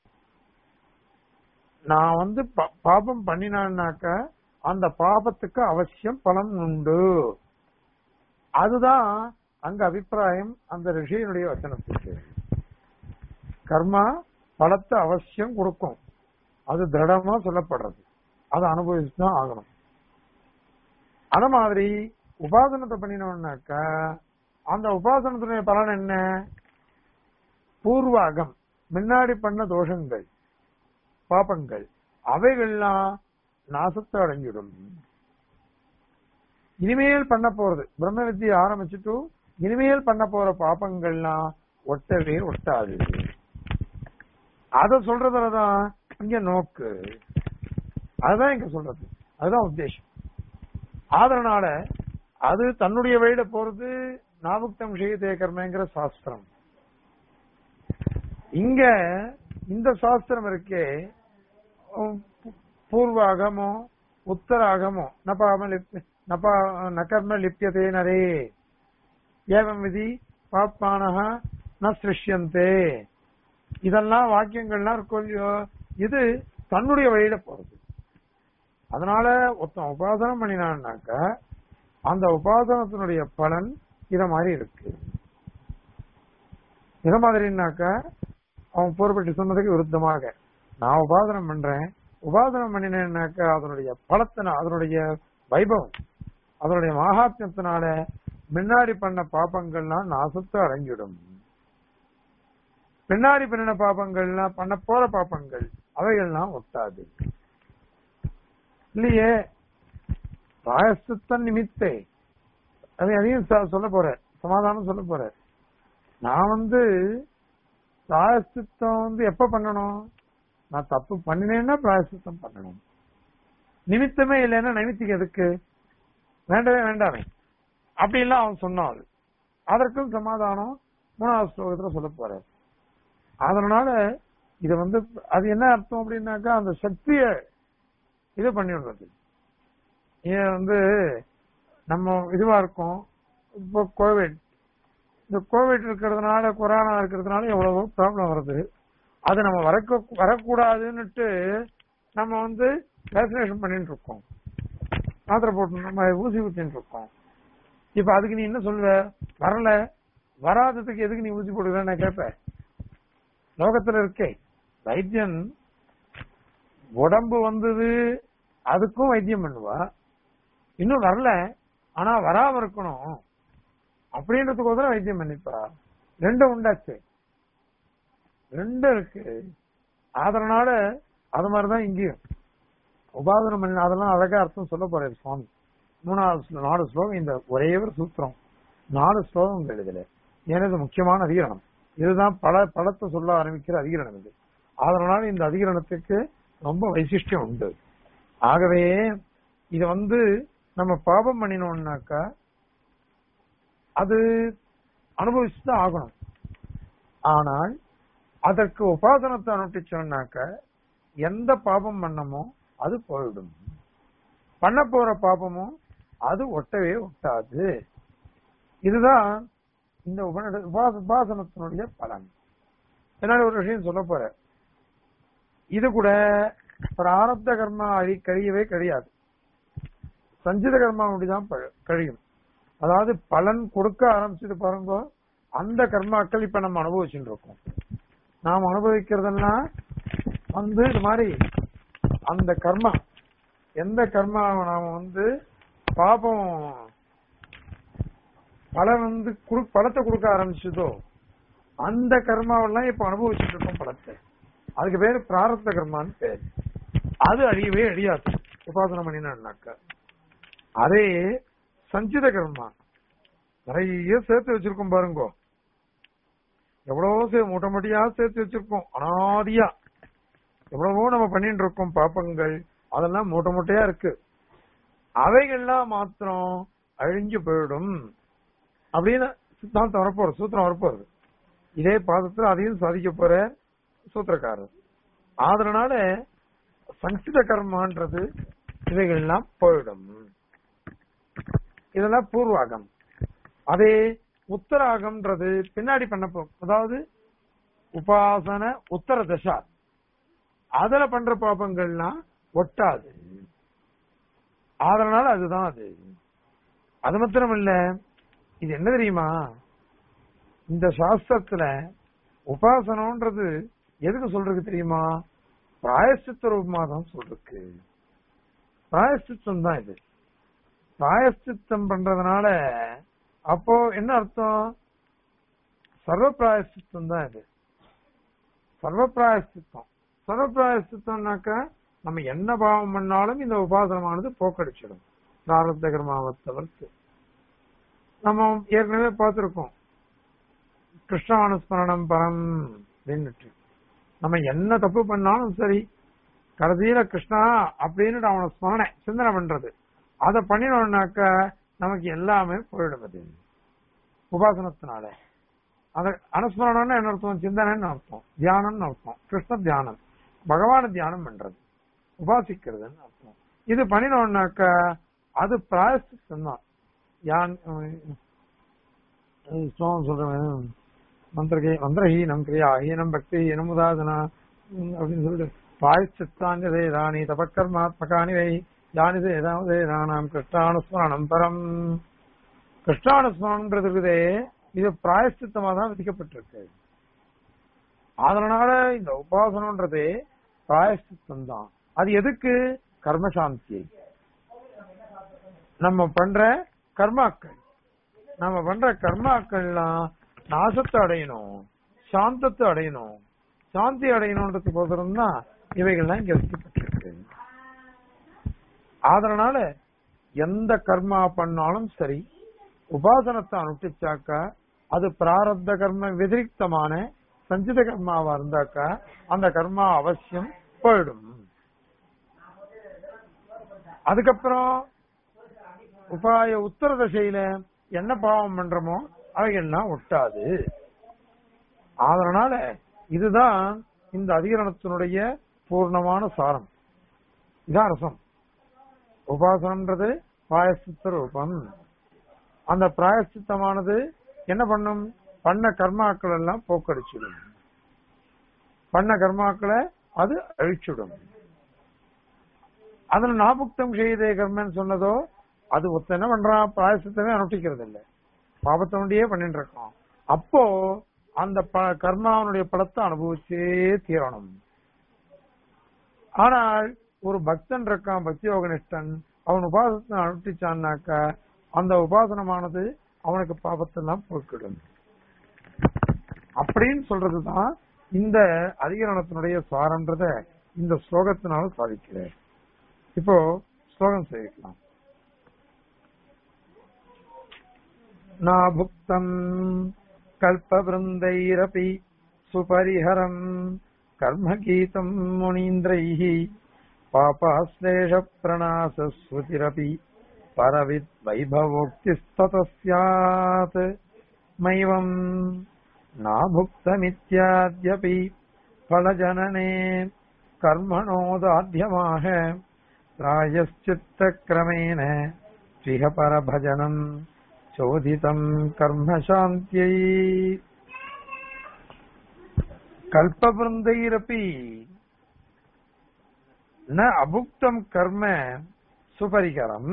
நான் வந்து பா- பாபம் பண்ணினான்னாக்க அந்த பாபத்துக்கு அவசியம் பலன் உண்டு அதுதான் அங்க அபிப்பிராயம் அந்த ரிஷியினுடைய வச்சனத்துக்கு கர்மா பலத்தை அவசியம் கொடுக்கும் அது திடமா சொல்லப்படுறது அதை அனுபவிச்சு தான் ஆகணும் அத மாதிரி உபாசனத்தை பண்ணினோம்னாக்கா அந்த உபாசனத்துடைய பலன் என்ன பூர்வாகம் முன்னாடி பண்ண தோஷங்கள் பாபங்கள் அவைகள்லாம் நாசத்தை அடைஞ்சிடும் இனிமேல் பண்ண போறது பிரம்ம வித்தியை ஆரம்பிச்சுட்டு இனிமேல் பண்ண போற பாபங்கள்லாம் ஒட்டவே ஒட்டாது அத சொல்றதுலதான் இங்க நோக்கு அதுதான் இங்க சொல்றது அதுதான் உத்தேசம் அதனால அது தன்னுடைய வழியில போறது நாபுக்தம் விஷயத்தே கர்மங்கிற சாஸ்திரம் இங்க இந்த சாஸ்திரம் இருக்கே உம், பூ- பூர்வ அகமோ உத்தர அகமோ நபாம லிப் நபா நகர்ம லிப்யதே நரே ஏவம் விதி பாப்மானஹ ந சிருஷ்யந்தே இதெல்லாம் வாக்கியங்கள்லாம் இருக்கும் இல்லையோ இது தன்னுடைய வழியில போறது அதனால ஒருத்தன் உபாசனம் பண்ணினான்னாக்க அந்த உபாசனத்தினுடைய பலன் இத மாதிரி இருக்கு இத மாதிரினாக்க அவன் போர்பட்டு சொன்னதுக்கு விருத்தமாக நான் உபாசனம் பண்றேன் உபாசனம் பண்ணினேன்னாக்க அதனுடைய பலத்தை நான் அதனுடைய வைபவம் அதனுடைய மகாத்மியத்தினால முன்னாடி பண்ண பாப்பங்கள்லாம் நாசத்தை அடங்கிடும் பின்னாடி பண்ணின பாப்பங்கள்லாம் பண்ண போற பாப்பங்கள் அவைகள்லாம் ஒட்டாது இல்லையே பிராயசித்தம் நிமித்தே அது அதையும் ச- சொல்ல போறேன் சமாதானம் சொல்ல போறேன் நான் வந்து பிராயசித்தம் வந்து எப்ப பண்ணணும் நான் தப்பு பண்ணினேன்னா பிராயசித்தம் பண்ணணும் நிமித்தமே இல்லைன்னா நைமித்திக்கு எதுக்கு வேண்டவே வேண்டாமே அப்படி எல்லாம் அவன் சொன்னான் அதற்கும் சமாதானம் மூணாவது ஸ்லோகத்துல சொல்ல போறார் அதனால இது வந்து அது என்ன அர்த்தம் அப்படின்னாக்கா அந்த சக்திய இது பண்ணிவிடுறது ஏன் வந்து நம்ம இதுவா இருக்கோம் இப்போ கோவிட் இந்த கோவிட் இருக்கிறதுனால கொரோனா இருக்கிறதுனால எவ்வளவோ ப்ராப்ளம் வருது அது நம்ம வரக்க வரக்கூடாதுன்னுட்டு நம்ம வந்து வேக்சினேஷன் பண்ணிட்டு இருக்கோம் மாத்திரை போட்டு நம்ம ஊசி ஊத்திட்டு இருக்கோம் இப்ப அதுக்கு நீ என்ன சொல்லுவ வரல வராததுக்கு எதுக்கு நீ ஊசி போடுற நான் கேட்பேன் லோகத்துல இருக்கே வைத்தியன் உடம்பு வந்தது அதுக்கும் வைத்தியம் பண்ணுவா இன்னும் வரல ஆனா வராம இருக்கணும் அப்படின்றதுக்கோசரம் வைத்தியம் பண்ணிப்பா ரெண்டும் உண்டாச்சு ரெண்டும் இருக்கு அதனால அது மாதிரிதான் இங்கேயும் உபாதனம் பண்ணி அதெல்லாம் அழகா அர்த்தம் சொல்ல போறாரு சுவாமி மூணாவது ஸ்லோ- நாலு ஸ்லோகம் இந்த ஒரே ஒரு சூத்திரம் நாலு ஸ்லோகம் எழுதல ஏன்னா இது முக்கியமான அதிகரணம் இதுதான் பல பழத்தை சொல்ல ஆரம்பிக்கிற அதிகரணம் இது அதனால இந்த அதிகரணத்துக்கு ரொம்ப வைசிஷ்டியம் உண்டு ஆகவே இது வந்து நம்ம பாபம் பண்ணினோம்னாக்கா அது அனுபவிச்சுதான் ஆகணும் ஆனால் அதற்கு உபாசனத்தை அனுஷ்டிச்சோம்னாக்க எந்த பாபம் பண்ணமோ அது போயிடும் பண்ண போற பாபமும் அது ஒட்டவே ஒட்டாது இதுதான் இந்த உபநிட உபாச உபாசனத்தினுடைய பலன் என்னால ஒரு விஷயம் சொல்ல போற இது கூட பிராரப்த கர்மா அழி கழியவே கழியாது சஞ்சித கர்மா அப்படிதான் ப- கழியும் அதாவது பலன் கொடுக்க ஆரம்பிச்சது பாருங்க அந்த கர்மாக்கள் இப்ப நம்ம அனுபவிச்சுட்டு இருக்கோம் நாம் அனுபவிக்கிறதெல்லாம் வந்து இது மாதிரி அந்த கர்மா எந்த கர்மாவை நாம வந்து பாபம் பலன் வந்து குடு- பலத்தை கொடுக்க ஆரம்பிச்சதோ அந்த கர்மாவெல்லாம் இப்ப அனுபவிச்சுட்டு இருக்கோம் பலத்தை அதுக்கு பேரு பிராரப்த கர்மான்னு பேர் அது அழியவே அழியாது உபாசனை பண்ணினாக்கா அதே சஞ்சித கர்மா நிறைய சேர்த்து வச்சிருக்கோம் பாருங்கோ எவ்வளவோ சே மூட்டை மூட்டையா சேர்த்து வச்சிருக்கோம் அனாதியா எவ்வளவோ நம்ம பண்ணிட்டு இருக்கோம் பாப்பங்கள் அதெல்லாம் மூட்டை மூட்டையா இருக்கு அவைகள்லாம் மாத்திரம் அழிஞ்சு போயிடும் அப்படின்னு சித்தாந்தம் வரப்போறது சூத்திரம் வரப்போறது இதே பாதத்துல அதையும் சாதிக்க போற சூத்திரக்காரர் அதனால சஞ்சித கர்மான்றது இவைகள்லாம் போயிடும் இதெல்லாம் பூர்வாகம் அதே உத்தராகம்ன்றது பின்னாடி பண்ண போ- அதாவது உபாசன உத்தர தசா அதுல பண்ற பாப்பங்கள்லாம் ஒட்டாது அதனால அதுதான் அது அது மாத்திரம் இல்ல இது என்ன தெரியுமா இந்த சாஸ்திரத்துல உபாசனம்ன்றது எதுக்கு சொல்றது தெரியுமா பிராயசித்த ரூபமா தான் சொல்றதுக்கு பிராயசித்தம் தான் இது பிராயசித்தம் பண்றதுனால அப்போ என்ன அர்த்தம் சர்வ பிராயசித்தம் தான் இது சர்வ பிராயசித்தம் சர்வ பிராயசித்தம்னாக்க நம்ம என்ன பாவம் பண்ணாலும் இந்த உபாசனமானது போக்கடிச்சிடும் பிராரப்த கர்மாவை தவிர்த்து நம்ம ஏற்கனவே பார்த்திருக்கோம் கிருஷ்ணானுஸ்மரணம் பரம் அப்படின்னுட்டு நம்ம என்ன தப்பு பண்ணாலும் சரி கடைசியில கிருஷ்ணா அப்படின்னு அவனை ஸ்மரணை சிந்தனை பண்றது அதை பண்ணினோம்னாக்க நமக்கு எல்லாமே போயிடும் அது உபாசனத்தினால அத அனுஸ்மரணம்னு என்ன அர்த்தம் சிந்தனைன்னு அர்த்தம் தியானம்னு அர்த்தம் கிருஷ்ண தியானம் பகவான தியானம் பண்றது உபாசிக்கிறதுன்னு அர்த்தம் இது பண்ணினோம்னாக்க அது பிராயசித்தம் தான் யான் அஹ் ஸ்லோகம் சொல்றேன் மந்திரகே மந்திரஹீனம் கிரியா ஹீனம் பக்தி ஹீனமுதாதனா அப்படின்னு சொல்லிட்டு பாயச்சித்தாங்க வேதானி தபக்கர்மாத்மகானி வை யானி ஏதாவது வேதானாம் கிருஷ்ணானுஸ்மரணம் பரம் கிருஷ்ணானுஸ்மரணம்ன்றது இருக்குதே இது பிராயச்சித்தமா தான் விதிக்கப்பட்டிருக்கு அதனால இந்த உபாசனம்ன்றதே பிராயச்சித்தம் தான் அது எதுக்கு கர்மசாந்தி நம்ம பண்ற கர்மாக்கள் நம்ம பண்ற கர்மாக்கள்லாம் நாசத்தை அடையணும் சாந்தத்தை அடையணும் சாந்தி அடையணுன்றதுக்கோசரம் தான் இவைகள்லாம் இங்க வைக்கப்பட்டிருக்கு அதனால எந்த கர்மா பண்ணாலும் சரி உபாசனத்தை அனுஷ்டிச்சாக்கா அது பிராரப்த கர்ம வெதிரிக்தமான சஞ்சித கர்மாவா இருந்தாக்கா அந்த கர்மா அவசியம் போயிடும் அதுக்கப்புறம் உபாய உத்தர தசையில என்ன பாவம் பண்றோமோ அவைகள்லாம் ஒட்டாது அதனால இதுதான் இந்த அதிகரணத்தினுடைய பூர்ணமான சாரம் இதான் ரசம் உபாசனம்ன்றது பிராயசித்த ரூபம் அந்த பிராயசித்தமானது என்ன பண்ணும் பண்ண கர்மாக்கள் எல்லாம் போக்கடிச்சிடும் பண்ண கர்மாக்களை அது அழிச்சிடும் அதுல நாபுக்தம் செய்தே கர்மன்னு சொன்னதோ அது ஒருத்தன் என்ன பண்றான் பிராயசித்தமே அனுஷ்டிக்கிறது இல்ல பாபத்தை ஒண்டியே பண்ணிட்டு இருக்கான் அப்போ அந்த ப- கர்மாவனுடைய பலத்தை அனுபவிச்சே தீரணும் ஆனால் ஒரு பக்தன் இருக்கான் பக்தி யோகனிஷ்டன் அவன் உபாசனை அனுஷ்டிச்சான்னாக்கா அந்த உபாசனமானது அவனுக்கு பாபத்தெல்லாம் போக்கிடும் அப்படின்னு சொல்றதுதான் இந்த அதிகரணத்தினுடைய சாரன்றத இந்த ஸ்லோகத்தினால சாதிக்கிறேன் இப்போ ஸ்லோகம் சேவிக்கலாம் நாபுக்தம் கல்பபிருந்தைரபி சுபரிஹரம் கர்மகீதம் முனீந்திரைः பாபாஸ்லேஷ பிரணாசஸ்ருதிரபி பரவித் வைபவோக்திஸ்தத ஸ்யாத் மைவம் நாபுக்தமித்யாத்யபி फलजनने कर्मणोदाध्यमाह प्रायश्चित्तक्रमेण स्विह परभजनम् चोदितम् कर्म शान्त्यै कल्पवृन्दैरपि न अभुक्तम् कर्म सुपरिकरम्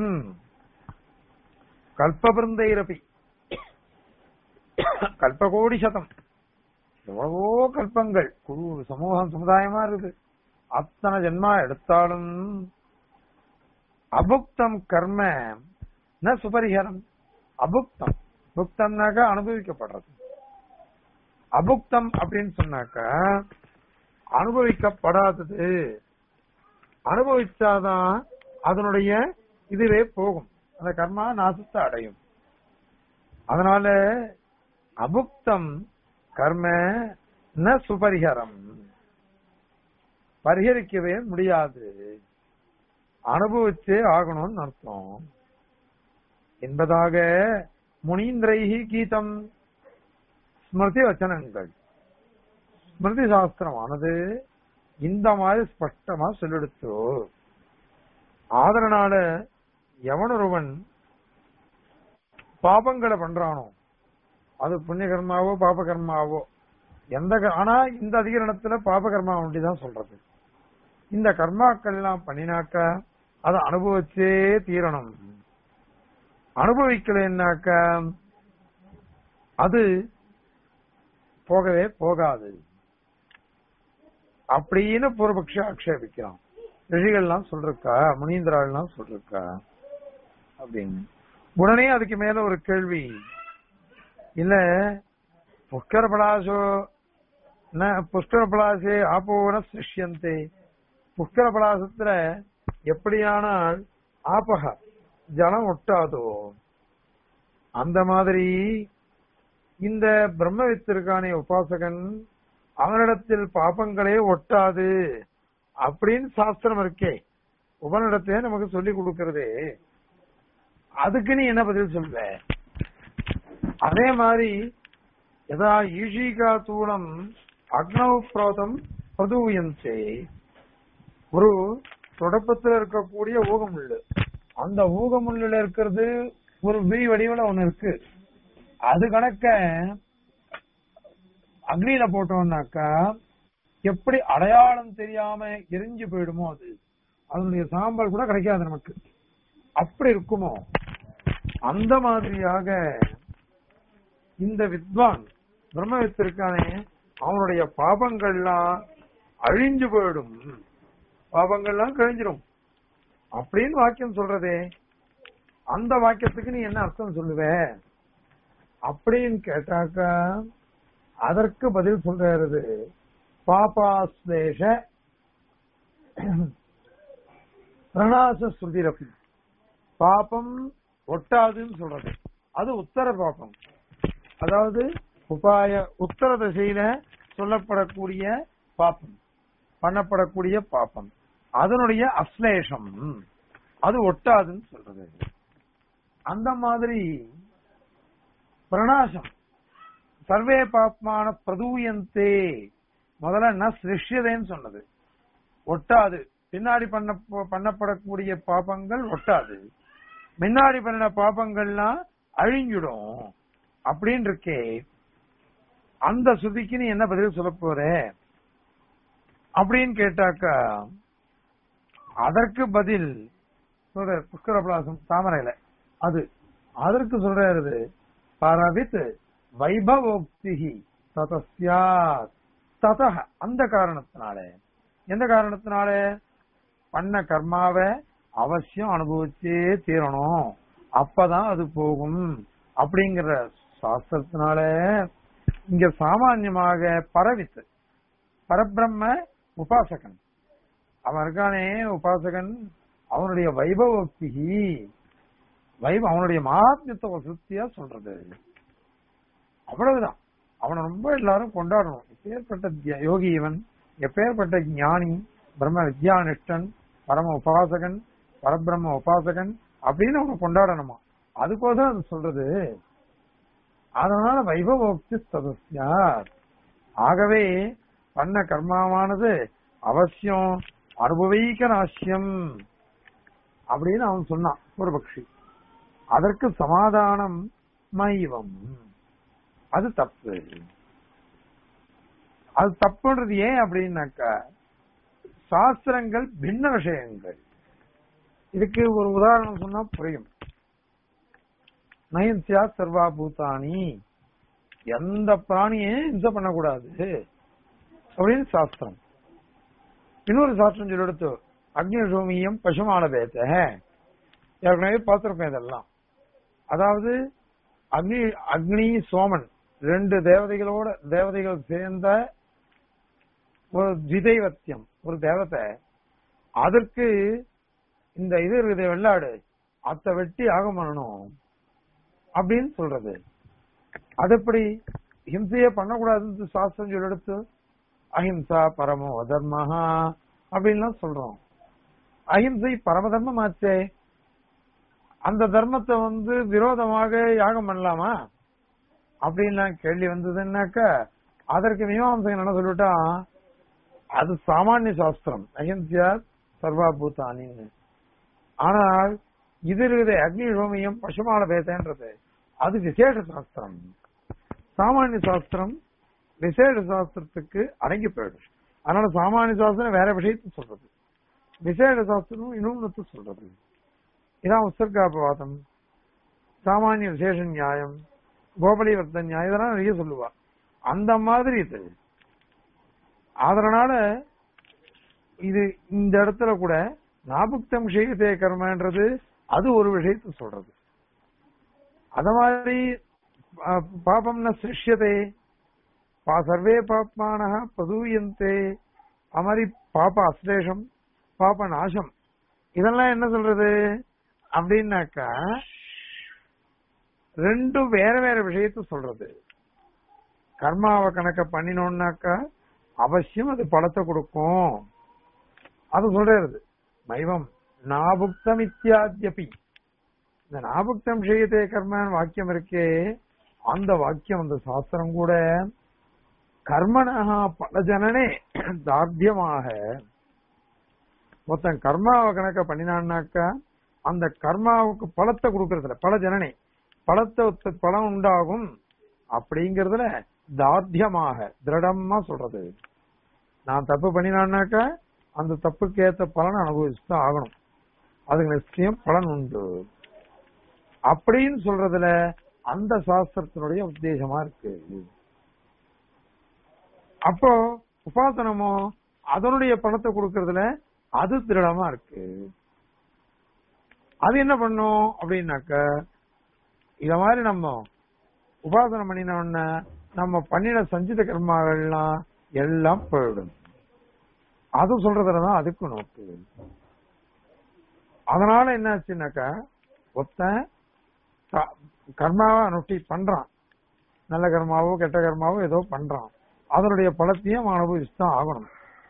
கல்பபிருந்தைரபி கல்பகோடி சதம் எவ்வளவோ கல்பங்கள் குழு சமூகம் சமுதாயமா இருக்குது அத்தனை ஜென்மா எடுத்தாலும் அபுக்தம் கர்ம ந சுபரிகரம் அபுக்தம் புக்தம்னாக்கா அனுபவிக்கப்படுறது அபுக்தம் அப்படின்னு சொன்னாக்கா அனுபவிக்கப்படாதது அனுபவிச்சாதான் அதனுடைய இதுவே போகும் அந்த கர்மா நாசத்தை அடையும் அதனால அபுக்தம் கர்ம ந சுபரிகரம் பரிகரிக்கவே முடியாது அனுபவிச்சே ஆகணும்னு அர்த்தம் என்பதாக முனீந்திரைஹி கீதம் ஸ்மிருதி வச்சனங்கள் ஸ்மிருதி சாஸ்திரமானது இந்த மாதிரி ஸ்பஷ்டமா சொல்லிடுத்தோ ஆதரனால எவனொருவன் பாபங்களை பண்றானோ அது புண்ணிய கர்மாவோ பாப கர்மாவோ எந்த க- ஆனா இந்த அதிகரணத்துல பாப கர்மா தான் சொல்றது இந்த கர்மாக்கள் எல்லாம் பண்ணினாக்க அதை அனுபவிச்சே தீரணும் அனுபவிக்கலைன்னாக்க அது போகவே போகாது அப்படின்னு பூர்வபக்ஷ ஆக்ஷேபிக்கிறான் ரிஷிகள்லாம் சொல்றக்கா முனீந்திராள்லாம் சொல்றக்கா அப்படின்னு உடனே அதுக்கு மேல ஒரு கேள்வி இல்ல புஷ்கர பலாசோ ந புஷ்கர பலாசே ஆப்போன சிஷ்யந்தே புஷ்கர பலாசத்துல எப்படியானால் ஆபக ஜலம் ஒட்டாதோ அந்த மாதிரி இந்த பிரம்மவித்திற்கான உபாசகன் அவனிடத்தில் பாபங்களே ஒட்டாது அப்படின்னு சாஸ்திரம் இருக்கே உபனிடத்தை நமக்கு சொல்லி கொடுக்கறதே அதுக்கு நீ என்ன பதில் சொல்ற அதே மாதிரி யதா ஈஷிகா தூளம் அக்னவு புரோதம் பிரதூயந்தே ஒரு தொடப்பத்துல இருக்கக்கூடிய ஊகமுள்ளு அந்த ஊகமுள்ளுல இருக்கிறது ஒரு விரி வடிவுல ஒண்ணு இருக்கு அது கணக்க அக்னியில போட்டோம்னாக்கா எப்படி அடையாளம் தெரியாம எரிஞ்சு போயிடுமோ அது அதனுடைய சாம்பல் கூட கிடைக்காது நமக்கு அப்படி இருக்குமோ அந்த மாதிரியாக இந்த வித்வான் பிரம்மவித்திருக்கானே அவனுடைய பாபங்கள்லாம் அழிஞ்சு போயிடும் பாபங்கள்லாம் கழிஞ்சிடும் அப்படின்னு வாக்கியம் சொல்றதே அந்த வாக்கியத்துக்கு நீ என்ன அர்த்தம் சொல்லுவ அப்படின்னு கேட்டாக்கா அதற்கு பதில் சொல்றது பாபாஸ்லேஷ பிரணாச ஸ்ருதிரபி பாபம் ஒட்டாதுன்னு சொல்றது அது உத்தர பாபம் அதாவது உபாய உத்தர திசையில சொல்லப்படக்கூடிய பாப்பம் பண்ணப்படக்கூடிய பாப்பம் அதனுடைய அஸ்லேஷம் அது ஒட்டாதுன்னு சொல்றது அந்த மாதிரி பிரணாசம் சர்வே பாப்மான பிரதூயந்தே முதல்ல ந சிருஷ்யதேன்னு சொன்னது ஒட்டாது பின்னாடி பண்ண பண்ணப்படக்கூடிய பாபங்கள் ஒட்டாது முன்னாடி பண்ண பாபங்கள்லாம் அழிஞ்சிடும் அப்படின்னு இருக்கே அந்த சுதிக்கு நீ என்ன பதில் சொல்ல போற அப்படின்னு கேட்டாக்கா அதற்கு பதில் சொல்ற புஷ்கரபிளாசம் தாமரையில அது அதற்கு சொல்றாரு பரவித் வைபவோக்திகி ததஸ்யாத் ததஹ அந்த காரணத்தினால எந்த காரணத்தினால பண்ண கர்மாவை அவசியம் அனுபவிச்சே தீரணும் அப்பதான் அது போகும் அப்படிங்கிற சாஸ்திரத்தினால இங்க சாமான்யமாக பரவித்து பரபிரம்ம உபாசகன் அவன் இருக்கானே உபாசகன் அவனுடைய வைபவக்தி வைபவ அவனுடைய மகாத்மியத்தை ஒரு திருப்தியா சொல்றது அவ்வளவுதான் அவனை ரொம்ப எல்லாரும் கொண்டாடணும் எப்பேற்பட்ட திய- யோகி இவன் எப்பேற்பட்ட ஞானி பிரம்ம வித்யானிஷ்டன் பரம உபாசகன் பரபிரம்ம உபாசகன் அப்படின்னு அவனை கொண்டாடணுமா அதுக்கோதான் அது சொல்றது அதனால வைபவோக்தி சதஸ்யார் ஆகவே பண்ண கர்மாவானது அவசியம் அனுபவிக்க நாசியம் அப்படின்னு அவன் சொன்னான் பூர்வபக்ஷி அதற்கு சமாதானம் மைவம் அது தப்பு அது தப்புன்றது ஏன் அப்படின்னாக்கா சாஸ்திரங்கள் பின்ன விஷயங்கள் இதுக்கு ஒரு உதாரணம் சொன்னா புரியும் நயன்சியா சர்வா பூதானி எந்த பிராணியையும் இம்சை பண்ணக்கூடாது அப்படின்னு சாஸ்திரம் இன்னொரு சாஸ்திரம் சொல்லி எடுத்து அக்னிசோமியம் பசுமால பேத்த ஏற்கனவே பார்த்திருப்பேன் இதெல்லாம் அதாவது அக்னி அக்னி சோமன் ரெண்டு தேவதைகளோட தேவதைகள் சேர்ந்த ஒரு திதைவத்தியம் ஒரு தேவதை அதற்கு இந்த இது இருக்குது வெள்ளாடு அத்தை வெட்டி ஆகம் பண்ணணும் அப்படின்னு சொல்றது அது எப்படி ஹிம்சையே பண்ணக்கூடாதுன்னு சாஸ்திரம் சொல்லி எடுத்து அஹிம்சா பரமோ அதர்மஹா அப்படின்லாம் சொல்றோம் அஹிம்சை பரமதர்மம் ஆச்சே அந்த தர்மத்தை வந்து விரோதமாக யாகம் பண்ணலாமா அப்படின்லாம் கேள்வி வந்ததுன்னாக்கா அதற்கு மீமாம்சகன் என்ன சொல்லிட்டான் அது சாமானிய சாஸ்திரம் அஹிம்சா சர்வா பூத்தானின்னு ஆனால் இது இருக்குது அக்னி ஹோமியம் பசுமால பேசன்றது அது விசேஷ சாஸ்திரம் சாமானிய சாஸ்திரம் விசேஷ சாஸ்திரத்துக்கு அடங்கி போயிடும் அதனால சாமானிய சாஸ்திரம் வேற விஷயத்தை சொல்றது விசேஷ சாஸ்திரம் இன்னொன்னு சொல்றது இதான் உத்தர்காபவாதம் சாமானிய விசேஷ நியாயம் கோபலிவர்த்த நியாயம் இதெல்லாம் நிறைய சொல்லுவா அந்த மாதிரி இது அதனால இது இந்த இடத்துல கூட நாபுக்தம் விஷயத்தே கர்மன்றது அது ஒரு விஷயத்தை சொல்றது அத மாதிரி பா- பாபம் ந சிருஷ்யதே பா சர்வே பாப்மான பிரதூயந்தே அது மாதிரி பாப அஸ்லேஷம் பாப நாசம் இதெல்லாம் என்ன சொல்றது அப்படின்னாக்கா ரெண்டும் வேற வேற விஷயத்த சொல்றது கர்மாவை கணக்க பண்ணினோம்னாக்கா அவசியம் அது பலத்தை கொடுக்கும் அது சொல்றது மைவம் நாபுக்தம் இத்தியாத்யபி இந்த நாபுக்தம் விஷயத்தே கர்மன் வாக்கியம் இருக்கே அந்த வாக்கியம் அந்த சாஸ்திரம் கூட கர்மனஹா பலஜனனே தார்த்தியமாக ஒருத்தன் கர்மாவை கணக்க பண்ணினான்னாக்கா அந்த கர்மாவுக்கு பலத்தை கொடுக்கறதுல பல ஜனனே பலத்தை ஒத்த- பலம் உண்டாகும் அப்படிங்கறதுல தார்த்தியமாக திருடமா சொல்றது நான் தப்பு பண்ணினான்னாக்கா அந்த தப்புக்கு ஏத்த பலன் அனுபவிச்சுதான் ஆகணும் அதுக்கு நிச்சயம் பலன் உண்டு அப்படின்னு சொல்றதுல அந்த சாஸ்திரத்தினுடைய உத்தேசமா இருக்கு அப்போ உபாசனமோ அதனுடைய பணத்தை கொடுக்கறதுல அது திருடமா இருக்கு அது என்ன பண்ணும் அப்படின்னாக்க இத மாதிரி நம்ம உபாசனம் பண்ணின உடனே நம்ம பண்ணின சஞ்சித கர்மாவெல்லாம் எல்லாம் போயிடும் அது சொல்றதுலதான் அதுக்கு நோக்கு அதனால என்னாச்சுன்னாக்கா ஒருத்தன் க- கர்மாவை அனுஷ்டி பண்றான் நல்ல கர்மாவோ கெட்ட கர்மாவோ ஏதோ பண்றான் அதனுடைய பலத்தையும் அவன் அனுபவிச்சுதான் ஆகணும்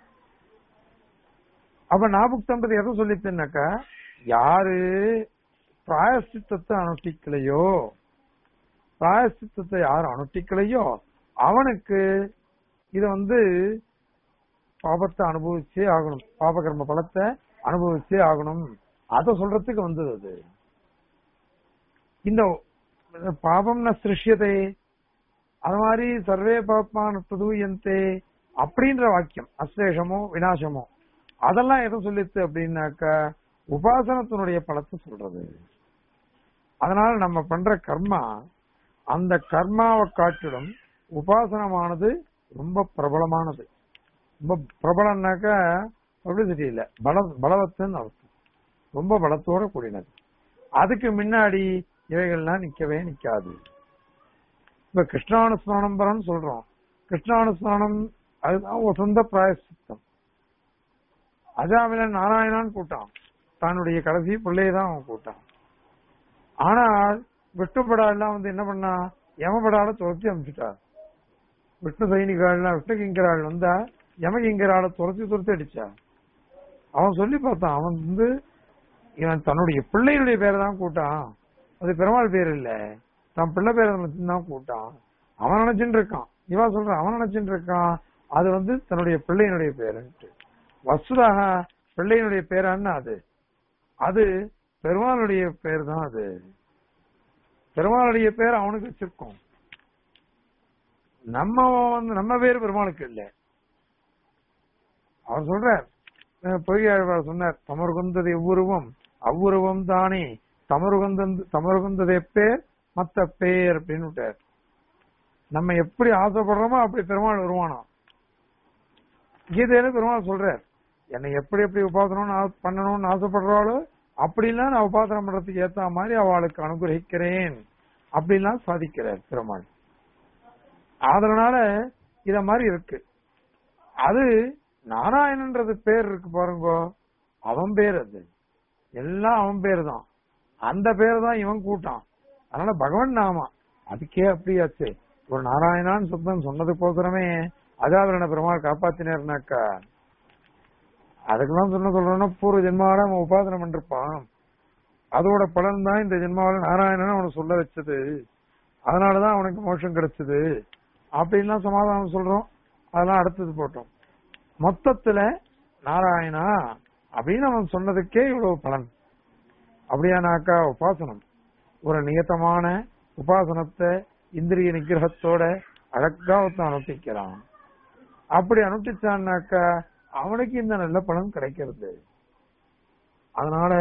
அப்ப நாபுக்தன்றது எதை சொல்லிச்சுன்னாக்கா யாரு பிராயசித்தத்தை அனுஷ்டிக்கலையோ பிராயசித்தத்தை யார் அனுஷ்டிக்கலையோ அவனுக்கு இத வந்து பாபத்தை அனுபவிச்சே ஆகணும் பாபகர்ம பலத்தை அனுபவிச்சே ஆகணும் அத சொல்றதுக்கு வந்தது அது இந்த பாபம்ன சிருஷ்யத்தை அது மாதிரி சர்வே பாப்மான பிரதூயந்தே அப்படின்ற வாக்கியம் அஸ்லேஷமோ வினாசமோ அதெல்லாம் எதை சொல்லித்து அப்படின்னாக்கா உபாசனத்தினுடைய பலத்தை சொல்றது அதனால நம்ம பண்ற கர்மா அந்த கர்மாவை காட்டிலும் உபாசனமானது ரொம்ப பிரபலமானது ரொம்ப பிரபலம்னாக்கா பப்ளிசிட்டி இல்ல பல பலவத்துன்னு அர்த்தம் ரொம்ப பலத்தோட கூடினது அதுக்கு முன்னாடி இவைகள்லாம் நிக்கவே நிக்காது இப்ப கிருஷ்ணானுஸ்நானம் சொல்றோம் கிருஷ்ணானுஸ்நானம் அதுதான் ஒரு சொந்த பிராயசித்தம் அஜாமில நாராயணான்னு கூட்டான் தன்னுடைய கடைசி பிள்ளையை தான் அவன் கூட்டான் ஆனால் விஷ்ணுபடா எல்லாம் வந்து என்ன பண்ணா யமபடால துரத்தி அனுப்பிச்சுட்டா விஷ்ணு சைனிகாள்லாம் விஷ்ணு கிங்கராள் வந்தா யமகிங்கரால துரத்தி துரத்தி அடிச்சா அவன் சொல்லி பார்த்தான் அவன் வந்து இவன் தன்னுடைய பிள்ளைகளுடைய பேரை தான் கூட்டான் அது பெருமாள் பேர் இல்ல தன் பிள்ளை பேரை தான் கூட்டான் அவன் நினைச்சுட்டு இருக்கான் இவா சொல்றான் அவன் நினைச்சுட்டு இருக்கான் அது வந்து தன்னுடைய பிள்ளையினுடைய பேருன்ட்டு வசுதாக பிள்ளையினுடைய பேரான்னு அது அது பெருமாளுடைய பேர் தான் அது பெருமாளுடைய பேர் அவனுக்கு வச்சிருக்கோம் நம்ம வந்து நம்ம பேர் பெருமாளுக்கு இல்ல அவர் சொல்றார் பொய்யாழ்வார் சொன்னார் தமருகந்தது எவ்வுருவம் அவ்வுருவம் தானே தமருகந்த தமருகந்தது எப்பேர் மத்த பேர் அப்படின்னு விட்டார் நம்ம எப்படி ஆசைப்படுறோமோ அப்படி பெருமாள் வருவானா கீதையில பெருமாள் சொல்றார் என்னை எப்படி எப்படி உபாசனம் பண்ணணும்னு ஆசைப்படுறாளோ அப்படிலாம் நான் உபாசனம் பண்றதுக்கு ஏத்த மாதிரி அவளுக்கு அனுகிரகிக்கிறேன் அப்படிலாம் சாதிக்கிறார் பெருமாள் அதனால இத மாதிரி இருக்கு அது நாராயணன்றது பேர் இருக்கு பாருங்க அவன் பேர் அது எல்லாம் அவன் பேர் தான் அந்த பேர் தான் இவன் கூட்டான் அதனால பகவான் நாமா அதுக்கே அப்படியாச்சு ஒரு நாராயணான்னு சுத்தம் சொன்னது போகிறமே அஜாதரன பெருமாள் காப்பாத்தினாருனாக்கா அதுக்கெல்லாம் சொன்ன சொல்றோம்னா பூர்வ ஜென்மாவில அவன் உபாசனம் பண்ணிருப்பான் அதோட பலன் தான் இந்த ஜென்மாவில நாராயணன் அவனை சொல்ல வச்சது அதனாலதான் அவனுக்கு மோஷம் கிடைச்சது அப்படின்லாம் சமாதானம் சொல்றோம் அதெல்லாம் அடுத்தது போட்டோம் மொத்தத்துல நாராயணா அப்படின்னு அவன் சொன்னதுக்கே இவ்வளவு பலன் அப்படியானாக்கா உபாசனம் ஒரு நியத்தமான உபாசனத்தை இந்திரிய நிகிரகத்தோட அழகா ஒருத்தன் அனுஷ்டிக்கிறான் அப்படி அனுஷ்டிச்சான்னாக்கா அவனுக்கு இந்த நல்ல பலன் கிடைக்கிறது அதனால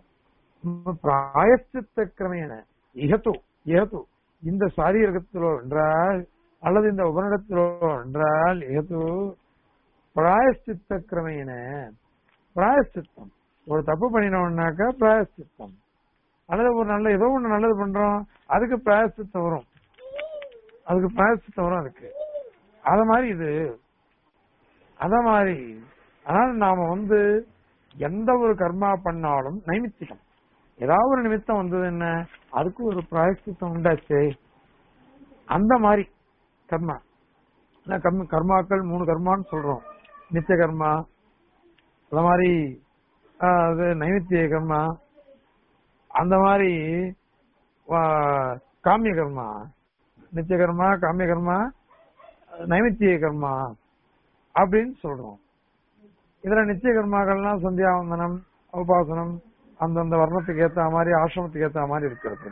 பிராயச்சித்த கிரமேன இகத்து இகத்து இந்த சாரீரகத்திலோ என்றால் அல்லது இந்த உபனிடத்திலோ என்றால் இகத்து பிராயச்சித்த கிரமேன பிராயச்சித்தம் ஒரு தப்பு பண்ணினோம்னாக்கா பிராயச்சித்தம் அல்லது ஒரு நல்ல ஏதோ ஒண்ணு நல்லது பண்றோம் அதுக்கு பிராயச்சித்தம் வரும் அதுக்கு பிராயச்சித்தம் வரும் அதுக்கு அத மாதிரி இது அத மாதிரி அதனால நாம வந்து எந்த ஒரு கர்மா பண்ணாலும் நைமித்திகம் ஏதாவது ஒரு நிமித்தம் வந்தது என்ன அதுக்கு ஒரு பிராயச்சித்தம் உண்டாச்சு அந்த மாதிரி கர்மா கர்ம கர்மாக்கள் மூணு கர்மான்னு சொல்றோம் நித்திய கர்மா அந்த மாதிரி அது நைமித்திய கர்மா அந்த மாதிரி காமிய கர்மா நித்திய கர்மா காமிய கர்மா நைமித்திய கர்மா அப்படின்னு சொல்றோம் இதுல நித்திய கர்மாக்கள்லாம் சந்தியாவந்தனம் உபாசனம் அந்தந்த வர்ணத்துக்கு ஏத்த மாதிரி ஆசிரமத்துக்கு ஏத்த மாதிரி இருக்கிறது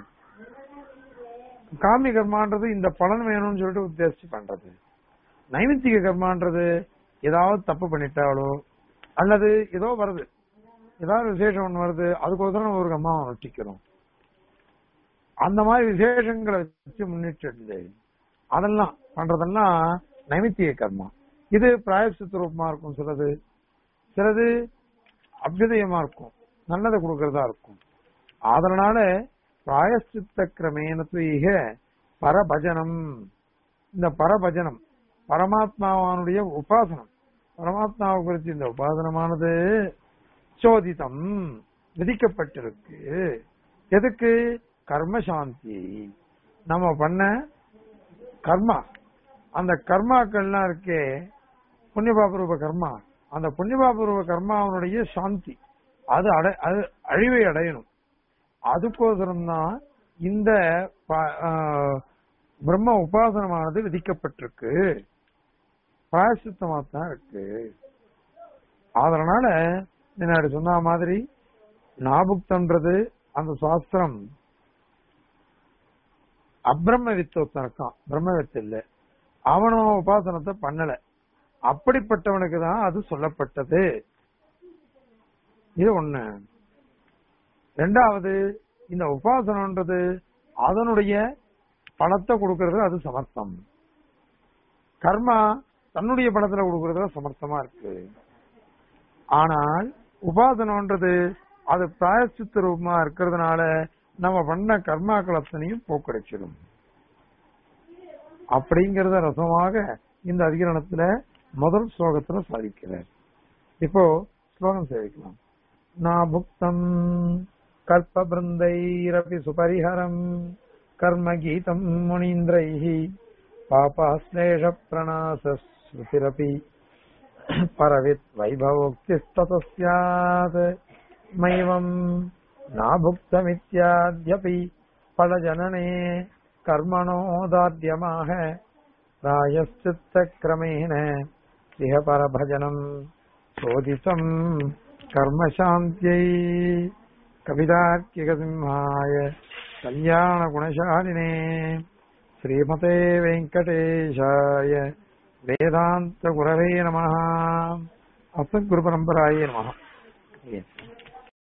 காமிய கர்மான்றது இந்த பலன் வேணும்னு சொல்லிட்டு உத்தேசிச்சு பண்றது நைமித்திக கர்மான்றது ஏதாவது தப்பு பண்ணிட்டாலோ அல்லது ஏதோ வருது ஏதாவது விசேஷம் ஒண்ணு வருது அதுக்கோசரம் ஒரு கர்மாவை நொட்டிக்கிறோம் அந்த மாதிரி விசேஷங்களை வச்சு முன்னிட்டு அதெல்லாம் பண்றதெல்லாம் நைமித்திய கர்மா இது பிராயசித்த ரூபமா இருக்கும் சிலது சிலது அபியுதயமா இருக்கும் நல்லதை கொடுக்கறதா இருக்கும் அதனால பிராயசித்த கிரமேனத்வீக பரபஜனம் இந்த பரபஜனம் பரமாத்மாவானுடைய உபாசனம் பரமாத்மாவை குறித்து இந்த உபாசனமானது சோதிதம் விதிக்கப்பட்டிருக்கு எதுக்கு கர்ம சாந்தி நம்ம பண்ண கர்மா அந்த கர்மாக்கள்லாம் இருக்கே புண்ணியபாபரூப கர்மா அந்த புண்ணியபாபரூப கர்மாவனுடைய சாந்தி அது அடை அது அழிவை அடையணும் அதுக்கோசரம் தான் இந்த பிரம்ம உபாசனமானது விதிக்கப்பட்டிருக்கு பிராயசித்தமா தான் இருக்கு அதனால முன்னாடி சொன்ன மாதிரி நாபுக்தன்றது அந்த சாஸ்திரம் அப்பிரம்ம வித்தொத்தன் இருக்கான் பிரம்ம வித்து இல்ல அவனும் உபாசனத்தை பண்ணல அப்படிப்பட்டவனுக்கு தான் அது சொல்லப்பட்டது இது ஒண்ணு ரெண்டாவது இந்த உபாசனம்ன்றது அதனுடைய பணத்தை கொடுக்கறது அது சமர்த்தம் கர்மா தன்னுடைய பணத்துல கொடுக்கறதுல சமர்த்தமா இருக்கு ஆனால் உபாசனம்ன்றது அது பிராயச்சித்த ரூபமா இருக்கிறதுனால நம்ம பண்ண கர்மாக்கள் அத்தனையும் போக்கடிச்சிடும் அப்படிங்கறத ரசமாக இந்த அதிகரணத்துல முதல் ஸ்லோகத்துல சாதிக்கிறார் இப்போ ஸ்லோகம் சேவிக்கலாம் நாபுக்தம் கல்ப பிருந்தைரபி சுபரிஹரம் கர்ம கீதம் முனீந்திரைः பாபாஸ்லேஷ பிரணாச ஸ்ருதிரபி பரவித் வைபவோக்திஸ்தத ஸ்யாத் மைவம் நாபுக்தமித்யாத்யபி பலஜனனே கர்மணோதாத்யமாக ராயश्चित्तक्रमेण इह परभजनम् चोदितम् कर्मशान्त्यै कवितार्किकसिंहाय कल्याणगुणशालिने श्रीमते वेङ्कटेशाय वेदान्तगुरवे नमः अस्मद्गुरुपरम्परायै नमः